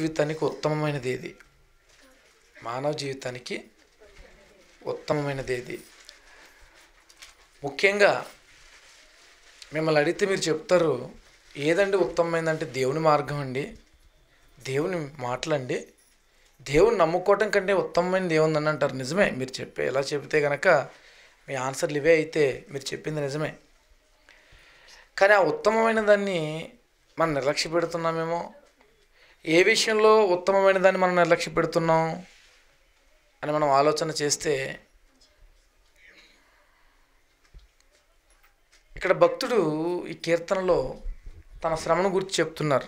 జీవితానికి ఉత్తమమైనది ఏది మానవ జీవితానికి ఉత్తమమైనది ఏది ముఖ్యంగా మిమ్మల్ని అడిగితే మీరు చెప్తారు ఏదండి ఉత్తమమైందంటే దేవుని మార్గం అండి దేవుని మాటలండి దేవుని నమ్ముకోవటం కంటే ఉత్తమమైనది ఏముందని అంటారు నిజమే మీరు చెప్పే ఎలా చెబితే కనుక మీ ఆన్సర్లు ఇవే అయితే మీరు చెప్పింది నిజమే కానీ ఆ ఉత్తమమైన దాన్ని మనం నిర్లక్ష్య పెడుతున్నామేమో ఏ విషయంలో ఉత్తమమైన దాన్ని మనం నిర్లక్ష్య పెడుతున్నాం అని మనం ఆలోచన చేస్తే ఇక్కడ భక్తుడు ఈ కీర్తనలో తన శ్రమను గురించి చెప్తున్నారు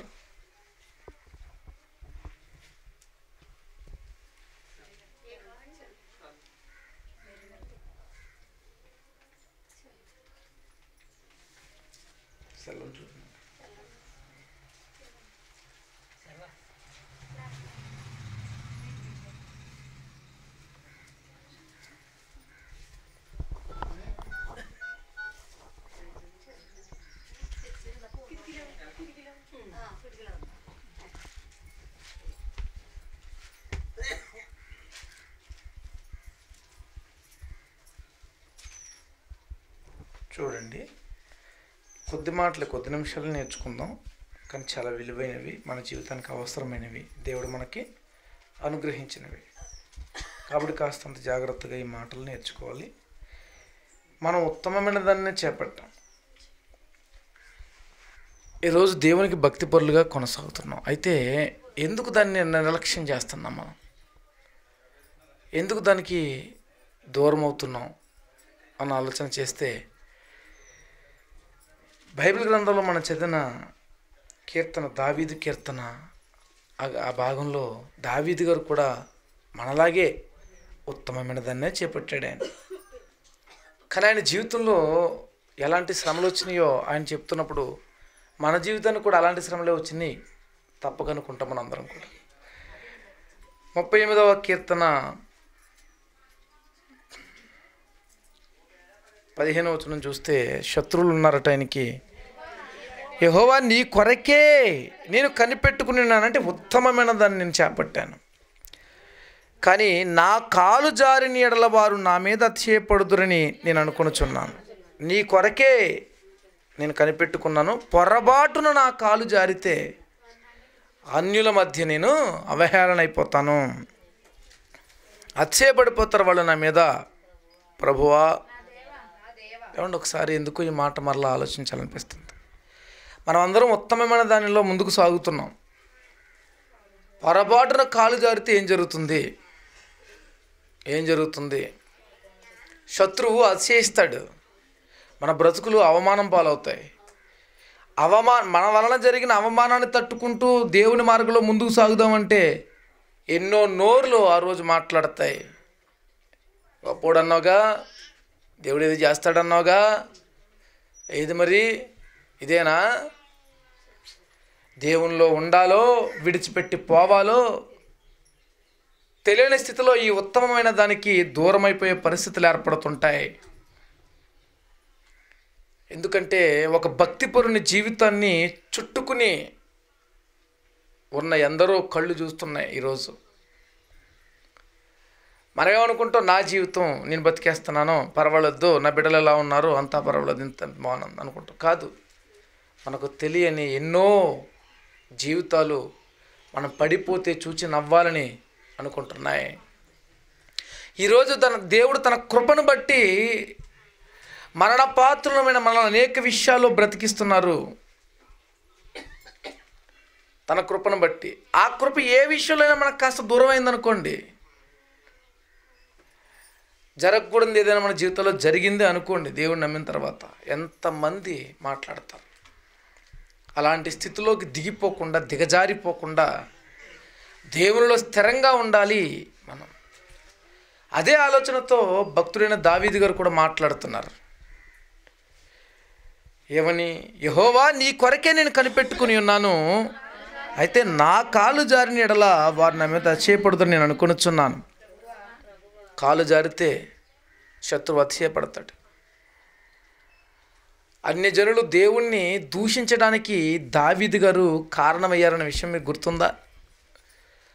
చూడండి కొద్ది మాటలు కొద్ది నిమిషాలు నేర్చుకుందాం కానీ చాలా విలువైనవి మన జీవితానికి అవసరమైనవి దేవుడు మనకి అనుగ్రహించినవి కాబట్టి కాస్తంత జాగ్రత్తగా ఈ మాటలు నేర్చుకోవాలి మనం ఉత్తమమైన దాన్ని చేపట్టాం ఈరోజు దేవునికి భక్తి పరులుగా కొనసాగుతున్నాం అయితే ఎందుకు దాన్ని నిర్లక్ష్యం చేస్తున్నాం మనం ఎందుకు దానికి దూరం అవుతున్నాం అని ఆలోచన చేస్తే బైబిల్ గ్రంథంలో మనం చదివిన కీర్తన దావీదు కీర్తన ఆ- ఆ భాగంలో దావీదు గారు కూడా మనలాగే ఉత్తమమైన దాన్నే చేపట్టాడు ఆయన కానీ ఆయన జీవితంలో ఎలాంటి శ్రమలు వచ్చినాయో ఆయన చెప్తున్నప్పుడు మన జీవితానికి కూడా అలాంటి శ్రమలే వచ్చినాయి తప్పకనుకుంటాం మనం అందరం కూడా ముప్పై ఎనిమిదవ కీర్తన పదిహేను వచనం చూస్తే శత్రువులు ఉన్నారట ఆయనకి యహోవా నీ కొరకే నేను కనిపెట్టుకుని ఉన్నానంటే ఉత్తమమైన దాన్ని నేను చేపట్టాను కానీ నా కాలు జారిని ఎడల వారు నా మీద అతిశయపడుదురని నేను అనుకొనుచున్నాను నీ కొరకే నేను కనిపెట్టుకున్నాను పొరపాటున నా కాలు జారితే అన్యుల మధ్య నేను అవహేళన అయిపోతాను అతిశయపడిపోతారు వాళ్ళు నా మీద ప్రభువా ఏమండి ఒకసారి ఎందుకు ఈ మాట మరలా ఆలోచించాలనిపిస్తుంది మనం అందరం ఉత్తమమైన దానిలో ముందుకు సాగుతున్నాం పొరపాటున కాలు జారితే ఏం జరుగుతుంది ఏం జరుగుతుంది శత్రువు అతిశయిస్తాడు మన బ్రతుకులు అవమానం పాలవుతాయి అవమా మన వలన జరిగిన అవమానాన్ని తట్టుకుంటూ దేవుని మార్గంలో ముందుకు సాగుదామంటే ఎన్నో నోర్లు ఆ రోజు మాట్లాడతాయి గొప్పోడు అన్నావుగా దేవుడు ఏది చేస్తాడన్నావుగా ఏది మరి ఇదేనా దేవునిలో ఉండాలో విడిచిపెట్టి పోవాలో తెలియని స్థితిలో ఈ ఉత్తమమైన దానికి దూరమైపోయే పరిస్థితులు ఏర్పడుతుంటాయి ఎందుకంటే ఒక భక్తిపరుని జీవితాన్ని చుట్టుకుని ఉన్న ఎందరో కళ్ళు చూస్తున్నాయి ఈరోజు మనం ఏమనుకుంటాం నా జీవితం నేను బతికేస్తున్నాను పర్వాలేదు నా బిడ్డలు ఎలా ఉన్నారు అంతా పర్వాలేదు ఇంత బాగుంది అనుకుంటాం కాదు మనకు తెలియని ఎన్నో జీవితాలు మనం పడిపోతే చూచి నవ్వాలని అనుకుంటున్నాయి ఈరోజు తన దేవుడు తన కృపను బట్టి మరణ పాత్రులమైన మనల్ని అనేక విషయాల్లో బ్రతికిస్తున్నారు తన కృపను బట్టి ఆ కృప ఏ విషయంలో మనకు కాస్త దూరం అయిందనుకోండి జరగకూడదు ఏదైనా మన జీవితంలో జరిగిందే అనుకోండి దేవుడు నమ్మిన తర్వాత ఎంతమంది మాట్లాడతారు అలాంటి స్థితిలోకి దిగిపోకుండా దిగజారిపోకుండా దేవునిలో స్థిరంగా ఉండాలి మనం అదే ఆలోచనతో భక్తుడైన దావీదు గారు కూడా మాట్లాడుతున్నారు ఏమని యహోవా నీ కొరకే నేను కనిపెట్టుకుని ఉన్నాను అయితే నా కాలు జారిన ఎడల వారు నా మీద అతిశయపడుతుంది నేను అనుకొనుచున్నాను కాలు జారితే శత్రువు అతిశయపడతాడు అన్ని జనులు దేవుణ్ణి దూషించడానికి దావీదు గారు కారణమయ్యారన్న విషయం మీకు గుర్తుందా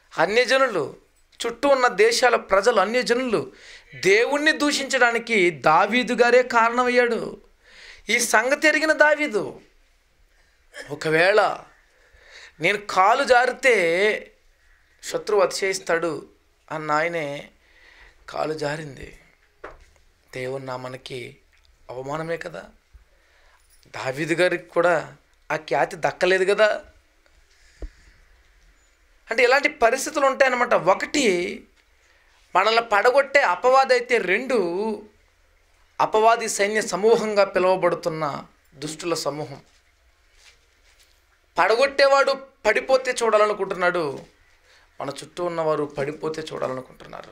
అన్యజనులు చుట్టూ ఉన్న దేశాల ప్రజలు అన్యజనులు దేవుణ్ణి దూషించడానికి దావీదు గారే కారణమయ్యాడు ఈ సంగతి ఎరిగిన దావీదు ఒకవేళ నేను కాలు జారితే శత్రువు అతిశయిస్తాడు అన్న ఆయనే కాలు జారింది దేవుని నా మనకి అవమానమే కదా దావీదు గారికి కూడా ఆ ఖ్యాతి దక్కలేదు కదా అంటే ఇలాంటి పరిస్థితులు ఉంటాయన్నమాట ఒకటి మనల్ని పడగొట్టే అపవాది అయితే రెండు అపవాది సైన్య సమూహంగా పిలువబడుతున్న దుష్టుల సమూహం పడగొట్టేవాడు పడిపోతే చూడాలనుకుంటున్నాడు మన చుట్టూ ఉన్నవారు పడిపోతే చూడాలనుకుంటున్నారు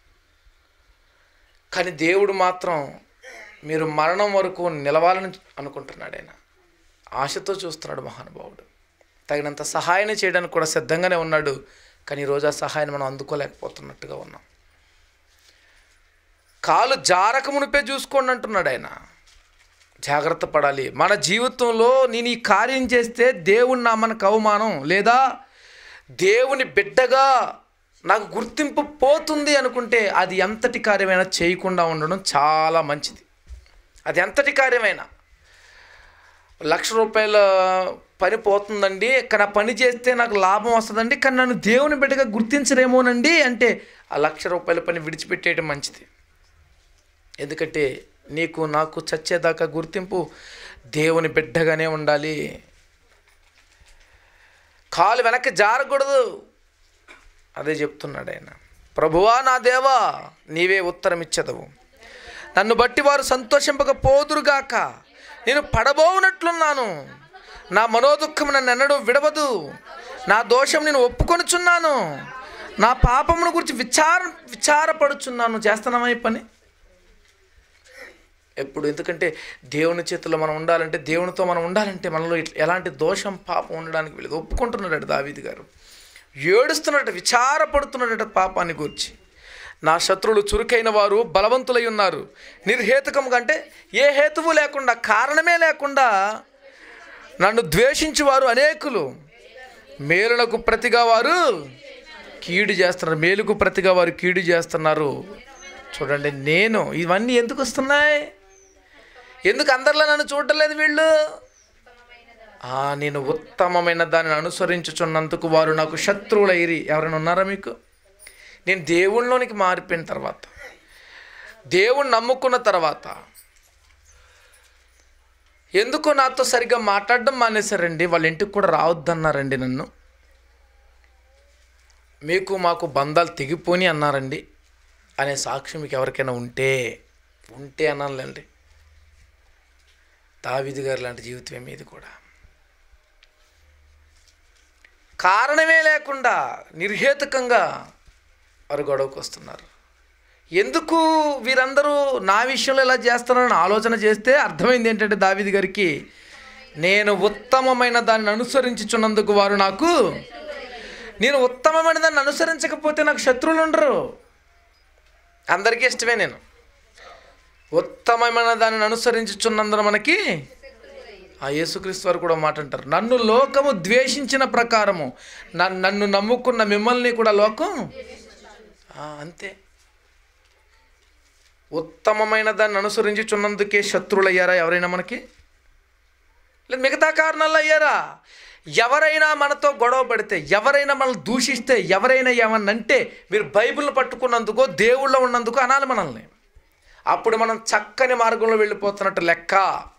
కానీ దేవుడు మాత్రం మీరు మరణం వరకు నిలవాలని అనుకుంటున్నాడు ఆయన ఆశతో చూస్తున్నాడు మహానుభావుడు తగినంత సహాయం చేయడానికి కూడా సిద్ధంగానే ఉన్నాడు కానీ ఈరోజు ఆ సహాయాన్ని మనం అందుకోలేకపోతున్నట్టుగా ఉన్నాం కాలు జారక మునిపే చూసుకోండి అంటున్నాడు ఆయన జాగ్రత్త పడాలి మన జీవితంలో నేను ఈ కార్యం చేస్తే దేవుని నా మనకు అవమానం లేదా దేవుని బిడ్డగా నాకు గుర్తింపు పోతుంది అనుకుంటే అది ఎంతటి కార్యమైనా చేయకుండా ఉండడం చాలా మంచిది అది ఎంతటి కార్యమైనా లక్ష రూపాయల పని పోతుందండి కానీ ఆ పని చేస్తే నాకు లాభం వస్తుందండి కానీ నన్ను దేవుని బిడ్డగా గుర్తించరేమోనండి అంటే ఆ లక్ష రూపాయల పని విడిచిపెట్టేయడం మంచిది ఎందుకంటే నీకు నాకు చచ్చేదాకా గుర్తింపు దేవుని బిడ్డగానే ఉండాలి కాలు వెనక్కి జారకూడదు అదే చెప్తున్నాడు ఆయన ప్రభువా నా దేవా నీవే ఉత్తరం ఇచ్చదవు నన్ను బట్టి వారు సంతోషింపకపోదురుగాక నేను పడబోవునట్లున్నాను నా మనోదుఖం నన్ను ఎన్నడూ విడవదు నా దోషం నేను ఒప్పుకొనుచున్నాను నా పాపమును గురించి విచార విచారపడుచున్నాను చేస్తున్నామా ఈ పని ఎప్పుడు ఎందుకంటే దేవుని చేతిలో మనం ఉండాలంటే దేవునితో మనం ఉండాలంటే మనలో ఇట్ల- ఎలాంటి దోషం పాపం ఉండడానికి వీళ్ళు ఒప్పుకుంటున్నాడు దావీది గారు ఏడుస్తున్నట్టు విచారపడుతున్నట్టు పాపాన్ని గురించి నా శత్రువులు చురుకైన వారు బలవంతులై ఉన్నారు నిర్హేతుకం కంటే ఏ హేతువు లేకుండా కారణమే లేకుండా నన్ను ద్వేషించువారు అనేకులు మేలులకు ప్రతిగా వారు కీడు చేస్తున్నారు మేలుకు ప్రతిగా వారు కీడు చేస్తున్నారు చూడండి నేను ఇవన్నీ ఎందుకు వస్తున్నాయి ఎందుకు అందరిలో నన్ను చూడటం లేదు వీళ్ళు ఆ, నేను ఉత్తమమైన దానిని అనుసరించుచున్నందుకు వారు నాకు శత్రువులైరి ఎవరైనా ఉన్నారా మీకు నేను దేవుళ్ళలోనికి మారిపోయిన తర్వాత దేవుణ్ణి నమ్ముకున్న తర్వాత ఎందుకో నాతో సరిగ్గా మాట్లాడడం మానేశారండి వాళ్ళ ఇంటికి కూడా రావద్దన్నారండి నన్ను మీకు మాకు బంధాలు తెగిపోని అన్నారండి అనే సాక్ష్యం మీకు ఎవరికైనా ఉంటే ఉంటే అనాలండి దావిది గారు లాంటి జీవితమే మీది కూడా కారణమే లేకుండా నిర్హేతుకంగా వారు గొడవకు వస్తున్నారు ఎందుకు వీరందరూ నా విషయంలో ఇలా చేస్తున్నారని ఆలోచన చేస్తే అర్థమైంది ఏంటంటే దావిది గారికి నేను ఉత్తమమైన దాన్ని అనుసరించుచున్నందుకు వారు నాకు నేను ఉత్తమమైన దాన్ని అనుసరించకపోతే నాకు శత్రువులు ఉండరు అందరికీ ఇష్టమే నేను ఉత్తమమైన దానిని అనుసరించుచున్నందున మనకి ఆ యేసుక్రీస్తు వారు కూడా మాట అంటారు నన్ను లోకము ద్వేషించిన ప్రకారము నన్ను నన్ను నమ్ముకున్న మిమ్మల్ని కూడా లోకం ఆ, అంతే ఉత్తమమైన దాన్ని అనుసరించుచున్నందుకే శత్రువులయ్యారా ఎవరైనా మనకి లేదు మిగతా కారణాలు అయ్యారా ఎవరైనా మనతో గొడవ పడితే ఎవరైనా మనల్ని దూషిస్తే ఎవరైనా ఏమన్నంటే మీరు బైబిల్ని పట్టుకున్నందుకో దేవుళ్ళో ఉన్నందుకో అనాలి మనల్ని అప్పుడు మనం చక్కని మార్గంలో వెళ్ళిపోతున్నట్టు లెక్క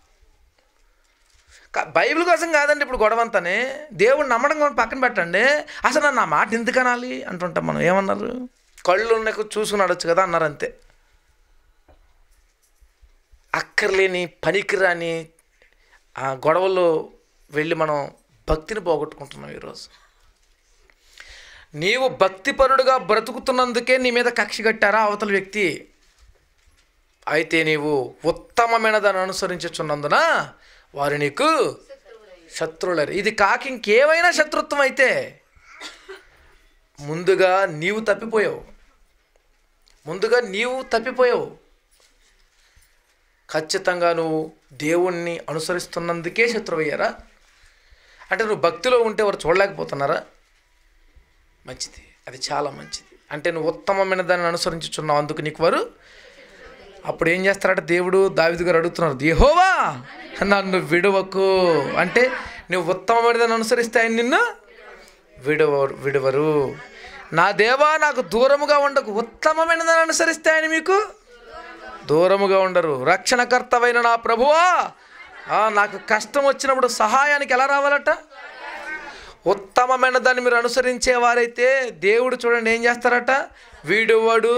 కా- బైబిల్ కోసం కాదండి ఇప్పుడు గొడవ అంతానే దేవుడు నమ్మడం కూడా పక్కన పెట్టండి అసలు నా మాట ఎందుకు అనాలి అంటుంటాం మనం ఏమన్నారు కళ్ళు నాకు చూసుకుని అడొచ్చు కదా అన్నారు అంతే అక్కర్లేని పనికిరాని ఆ గొడవల్లో వెళ్ళి మనం భక్తిని పోగొట్టుకుంటున్నాం ఈరోజు నీవు భక్తిపరుడుగా బ్రతుకుతున్నందుకే నీ మీద కక్ష కట్టారా అవతల వ్యక్తి అయితే నీవు ఉత్తమమైన దాన్ని అనుసరించుచున్నందున వారు నీకు శత్రువులరు ఇది కాక ఇంకేమైనా శత్రుత్వం అయితే ముందుగా నీవు తప్పిపోయావు ముందుగా నీవు తప్పిపోయావు ఖచ్చితంగా నువ్వు దేవుణ్ణి అనుసరిస్తున్నందుకే శత్రువయ్యారా అంటే నువ్వు భక్తిలో ఉంటే వారు చూడలేకపోతున్నారా మంచిది అది చాలా మంచిది అంటే నువ్వు ఉత్తమమైన దాన్ని అనుసరించుచున్నావు అందుకు నీకు వారు అప్పుడు ఏం చేస్తారట దేవుడు దావిదు గారు అడుగుతున్నారు దేహోవా నన్ను విడవకు అంటే నువ్వు ఉత్తమమైన దాన్ని అనుసరిస్తే ఆయన నిన్ను విడవ విడవరు నా దేవా నాకు దూరముగా ఉండకు ఉత్తమమైన దాన్ని అనుసరిస్తే ఆయన మీకు దూరముగా ఉండరు రక్షణకర్తవైన నా ప్రభువా ఆ, నాకు కష్టం వచ్చినప్పుడు సహాయానికి ఎలా రావాలట ఉత్తమమైన దాన్ని మీరు అనుసరించే వారైతే దేవుడు చూడండి ఏం చేస్తారట వీడువడు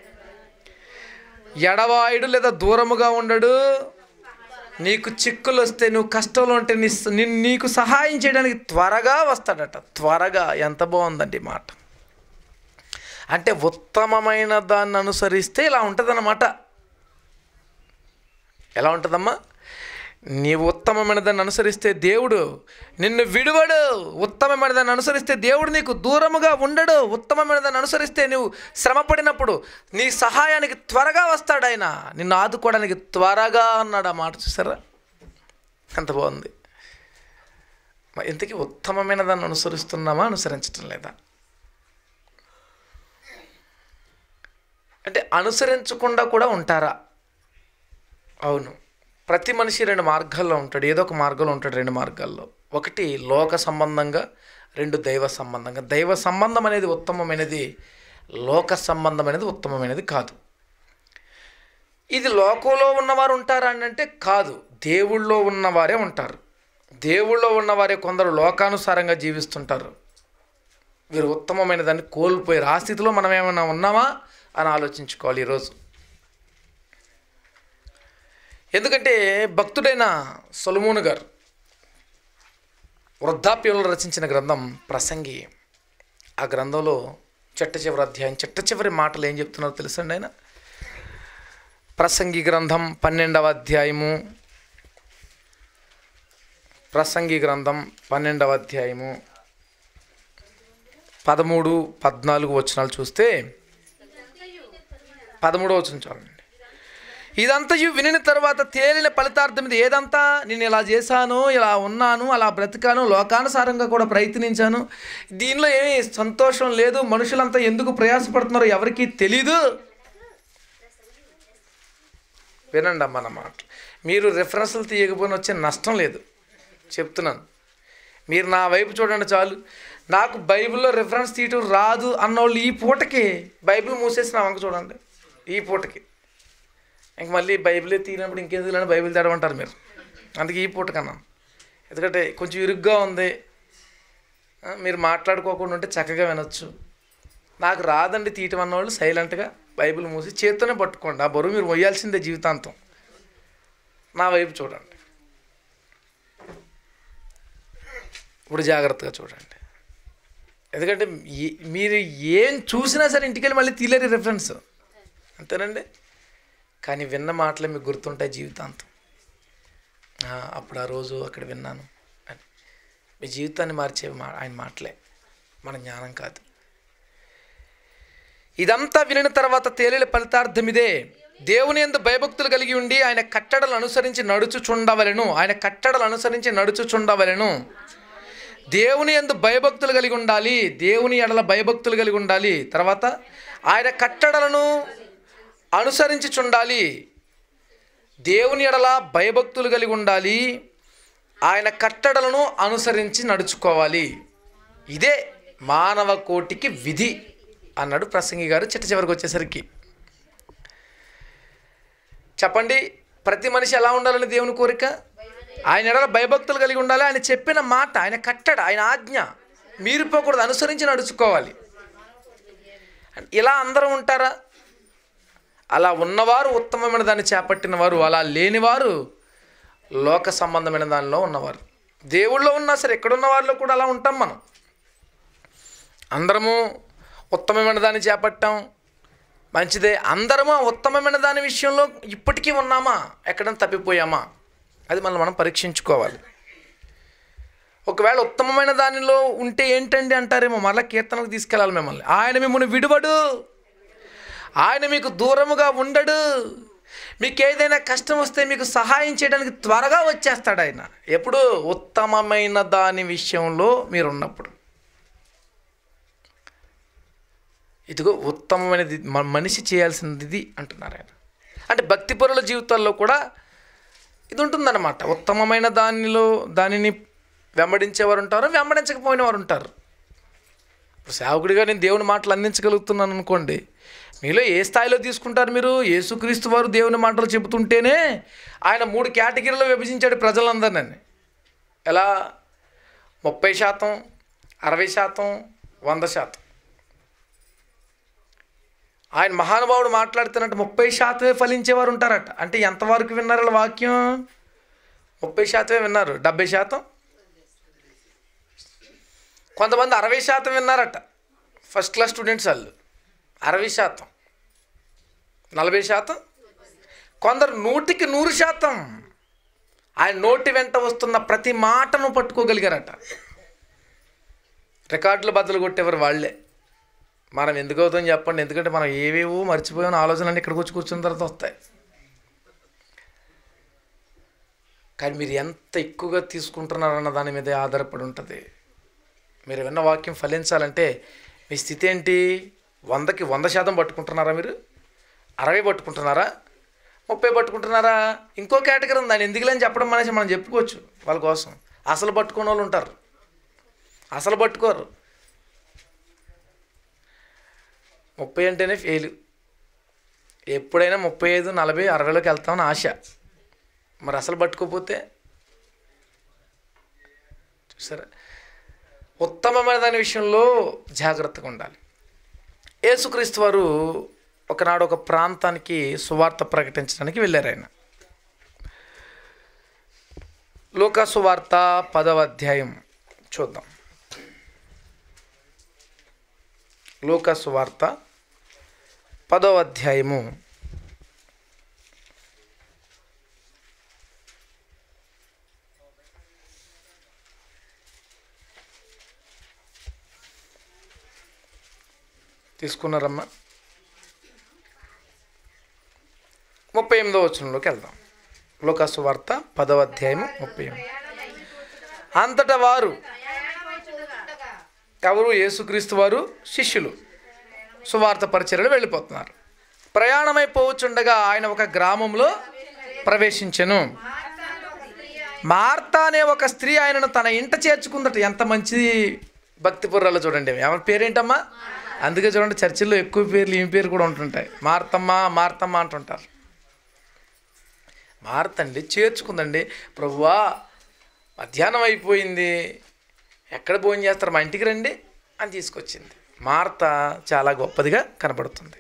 ఎడవాయుడు లేదా దూరముగా ఉండడు నీకు చిక్కులు వస్తే నువ్వు కష్టంలో ఉంటే నీ నిన్ను నీకు సహాయం చేయడానికి త్వరగా వస్తాడట త్వరగా ఎంత బాగుందండి ఈ మాట అంటే ఉత్తమమైన దాన్ని అనుసరిస్తే ఇలా ఉంటుందన్నమాట ఎలా ఉంటుందమ్మా నీవు ఉత్తమమైన దాన్ని అనుసరిస్తే దేవుడు నిన్ను విడువడు ఉత్తమమైన దాన్ని అనుసరిస్తే దేవుడు నీకు దూరముగా ఉండడు ఉత్తమమైన దాన్ని అనుసరిస్తే నువ్వు శ్రమపడినప్పుడు నీ సహాయానికి త్వరగా వస్తాడు ఆయన నిన్ను ఆదుకోవడానికి త్వరగా అన్నాడు ఆ మాట చూసారా ఎంత బాగుంది మరి ఇంతకీ ఉత్తమమైన దాన్ని అనుసరిస్తున్నామా అనుసరించటం లేదా అంటే అనుసరించకుండా కూడా ఉంటారా అవును ప్రతి మనిషి రెండు మార్గాల్లో ఉంటాడు ఏదో ఒక మార్గంలో ఉంటాడు రెండు మార్గాల్లో ఒకటి లోక సంబంధంగా రెండు దైవ సంబంధంగా దైవ సంబంధం అనేది ఉత్తమమైనది లోక సంబంధం అనేది ఉత్తమమైనది కాదు ఇది లోకంలో ఉన్నవారు ఉంటారా అని అంటే కాదు దేవుళ్ళో ఉన్నవారే ఉంటారు దేవుళ్ళో ఉన్నవారే కొందరు లోకానుసారంగా జీవిస్తుంటారు వీరు ఉత్తమమైన దాన్ని కోల్పోయారు ఆ స్థితిలో మనం ఏమైనా ఉన్నామా అని ఆలోచించుకోవాలి ఈరోజు ఎందుకంటే భక్తుడైన సొలమూను గారు వృద్ధాప్యంలో రచించిన గ్రంథం ప్రసంగి ఆ గ్రంథంలో చిట్ట చివరి అధ్యాయం చిట్ట చివరి మాటలు ఏం చెప్తున్నారో తెలుసండి ఆయన ప్రసంగి గ్రంథం పన్నెండవ అధ్యాయము ప్రసంగి గ్రంథం పన్నెండవ అధ్యాయము పదమూడు పద్నాలుగు వచనాలు చూస్తే పదమూడవ వచనం చూడండి ఇదంతయు వినిన తర్వాత తేలిన ఫలితార్థం ఇది ఏదంతా నేను ఇలా చేశాను ఇలా ఉన్నాను అలా బ్రతికాను లోకానుసారంగా కూడా ప్రయత్నించాను దీనిలో ఏమీ సంతోషం లేదు మనుషులంతా ఎందుకు ప్రయాసపడుతున్నారో ఎవరికీ తెలీదు వినండి అమ్మ నా మాట మీరు రెఫరెన్స్లు తీయకపోయినా వచ్చే నష్టం లేదు చెప్తున్నాను మీరు నా వైపు చూడండి చాలు నాకు బైబిల్లో రెఫరెన్స్ తీయటం రాదు అన్నోళ్ళు ఈ పూటకి బైబిల్ మూసేసి నా వంక చూడండి ఈ పూటకి ఇంక మళ్ళీ బైబిలే తీరినప్పుడు ఇంకెందుకు లేని బైబిల్ తెడమంటారు మీరు అందుకే ఈ పూట కన్నా ఎందుకంటే కొంచెం ఇరుగ్గా ఉంది ఆ, మీరు మాట్లాడుకోకుండా ఉంటే చక్కగా వినొచ్చు నాకు రాదండి తీయటం అన్నవాళ్ళు సైలెంట్గా బైబిల్ మూసి చేత్తోనే పట్టుకోండి ఆ బరువు మీరు మొయ్యాల్సిందే జీవితాంతం నా వైపు చూడండి ఇప్పుడు జాగ్రత్తగా చూడండి ఎందుకంటే ఏ- మీరు ఏం చూసినా సరే ఇంటికెళ్ళి మళ్ళీ తీలేరు రెఫరెన్స్ అంతేనండి కానీ విన్న మాటలే మీకు గుర్తుంటాయి జీవితాంతం ఆ, అప్పుడు ఆ రోజు అక్కడ విన్నాను అని మీ జీవితాన్ని మార్చే మా ఆయన మాటలే మన జ్ఞానం కాదు ఇదంతా వినిన తర్వాత తేలిన ఫలితార్థం ఇదే దేవుని ఎందు భయభక్తులు కలిగి ఉండి ఆయన కట్టడలు అనుసరించి నడుచుచుండవలెను ఆయన కట్టడలు అనుసరించి నడుచుచుండవలెను దేవుని ఎందు భయభక్తులు కలిగి ఉండాలి దేవుని ఎడల భయభక్తులు కలిగి ఉండాలి తర్వాత ఆయన కట్టడలను అనుసరించి చుండాలి దేవుని ఎడల భయభక్తులు కలిగి ఉండాలి ఆయన కట్టడలను అనుసరించి నడుచుకోవాలి ఇదే మానవ కోటికి విధి అన్నాడు ప్రసంగి గారు చిట్ట చివరికి వచ్చేసరికి చెప్పండి ప్రతి మనిషి ఎలా ఉండాలని దేవుని కోరిక ఆయన ఎడల భయభక్తులు కలిగి ఉండాలి ఆయన చెప్పిన మాట ఆయన కట్టడ ఆయన ఆజ్ఞ మీరిపోకూడదు అనుసరించి నడుచుకోవాలి ఇలా అందరూ ఉంటారా అలా ఉన్నవారు ఉత్తమమైన దాన్ని చేపట్టిన వారు అలా లేనివారు లోక సంబంధమైన దానిలో ఉన్నవారు దేవుళ్ళో ఉన్నా సరే ఎక్కడున్న వారిలో కూడా అలా ఉంటాం మనం అందరము ఉత్తమమైన దాన్ని చేపట్టాం మంచిదే అందరము ఆ ఉత్తమమైన దాని విషయంలో ఇప్పటికీ ఉన్నామా ఎక్కడైనా తప్పిపోయామా అది మనం మనం పరీక్షించుకోవాలి ఒకవేళ ఉత్తమమైన దానిలో ఉంటే ఏంటండి అంటారేమో మళ్ళీ కీర్తనకు తీసుకెళ్ళాలి మిమ్మల్ని ఆయన మిమ్మల్ని విడువడు ఆయన మీకు దూరముగా ఉండడు మీకు ఏదైనా కష్టం వస్తే మీకు సహాయం చేయడానికి త్వరగా వచ్చేస్తాడు ఆయన ఎప్పుడు ఉత్తమమైన దాని విషయంలో మీరు ఉన్నప్పుడు ఇదిగో ఉత్తమమైనది మ- మనిషి చేయాల్సినది ఇది అంటున్నారు ఆయన అంటే భక్తిపరుల జీవితాల్లో కూడా ఇది ఉంటుందన్నమాట ఉత్తమమైన దానిలో దానిని వెంబడించేవారు ఉంటారు వెంబడించకపోయిన వారు ఉంటారు ఇప్పుడు సేవకుడిగా నేను దేవుని మాటలు అందించగలుగుతున్నాను అనుకోండి మీలో ఏ స్థాయిలో తీసుకుంటారు మీరు యేసుక్రీస్తు వారు దేవుని మాటలు చెబుతుంటేనే ఆయన మూడు కేటగిరీలో విభజించాడు ప్రజలందరినీ ఎలా ముప్పై శాతం అరవై శాతం వంద శాతం ఆయన మహానుభావుడు మాట్లాడుతున్నట్టు ముప్పై శాతమే ఫలించేవారు ఉంటారట అంటే ఎంతవరకు విన్నారు వాళ్ళ వాక్యం ముప్పై శాతమే విన్నారు డెబ్బై శాతం కొంతమంది అరవై శాతం విన్నారట ఫస్ట్ క్లాస్ స్టూడెంట్స్ వాళ్ళు అరవై శాతం నలభై శాతం కొందరు నూటికి నూరు శాతం ఆయన నోటి వెంట వస్తున్న ప్రతి మాటను పట్టుకోగలిగారట రికార్డులు బద్దలు కొట్టేవారు వాళ్ళే మనం ఎందుకు అవుతాం చెప్పండి ఎందుకంటే మనం ఏవేవో మర్చిపోయిన ఆలోచనలన్నీ ఇక్కడికి వచ్చి కూర్చున్న తర్వాత వస్తాయి కానీ మీరు ఎంత ఎక్కువగా తీసుకుంటున్నారన్న దాని మీదే ఆధారపడి ఉంటుంది మీరు విన్న వాక్యం ఫలించాలంటే మీ స్థితి ఏంటి వందకి వంద శాతం పట్టుకుంటున్నారా మీరు అరవై పట్టుకుంటున్నారా ముప్పై పట్టుకుంటున్నారా ఇంకో కేటగిరీ ఉంది దాన్ని ఎందుకులేని చెప్పడం మనిషి మనం చెప్పుకోవచ్చు వాళ్ళ కోసం అసలు పట్టుకునే వాళ్ళు ఉంటారు అసలు పట్టుకోరు ముప్పై అంటేనే ఫెయిల్ ఎప్పుడైనా ముప్పై ఐదు నలభై అరవైలోకి వెళ్తామని ఆశ మరి అసలు పట్టుకోపోతే చూసారా ఉత్తమమైన దాని విషయంలో జాగ్రత్తగా ఉండాలి యేసుక్రీస్తు వారు ఒకనాడు ఒక ప్రాంతానికి సువార్త ప్రకటించడానికి వెళ్ళారు ఆయన లోక సువార్త పదవ అధ్యాయం చూద్దాం లోక సువార్త పదవ అధ్యాయము తీసుకున్నారమ్మా ముప్పై ఎనిమిదో వచనంలోకి వెళ్దాం లోకాసు వార్త పదవ అధ్యాయము ముప్పై ఎనిమిది అంతటా వారు ఎవరు యేసుక్రీస్తు వారు శిష్యులు సువార్త పరిచర్యలు వెళ్ళిపోతున్నారు ప్రయాణమైపోవచ్చుండగా ఆయన ఒక గ్రామంలో ప్రవేశించెను మార్త అనే ఒక స్త్రీ ఆయనను తన ఇంట చేర్చుకుందట ఎంత మంచి భక్తి పుర్రాలు చూడండి ఎవరి పేరేంటమ్మా అందుకే చూడండి చర్చిల్లో ఎక్కువ పేర్లు ఈమె పేరు కూడా ఉంటుంటాయి మార్తమ్మ మార్తమ్మ అంటుంటారు మార్తండి చేర్చుకుందండి ప్రభువా మధ్యాహ్నం అయిపోయింది ఎక్కడ భోజనం చేస్తారు మా ఇంటికి రండి అని తీసుకొచ్చింది మార్త చాలా గొప్పదిగా కనబడుతుంది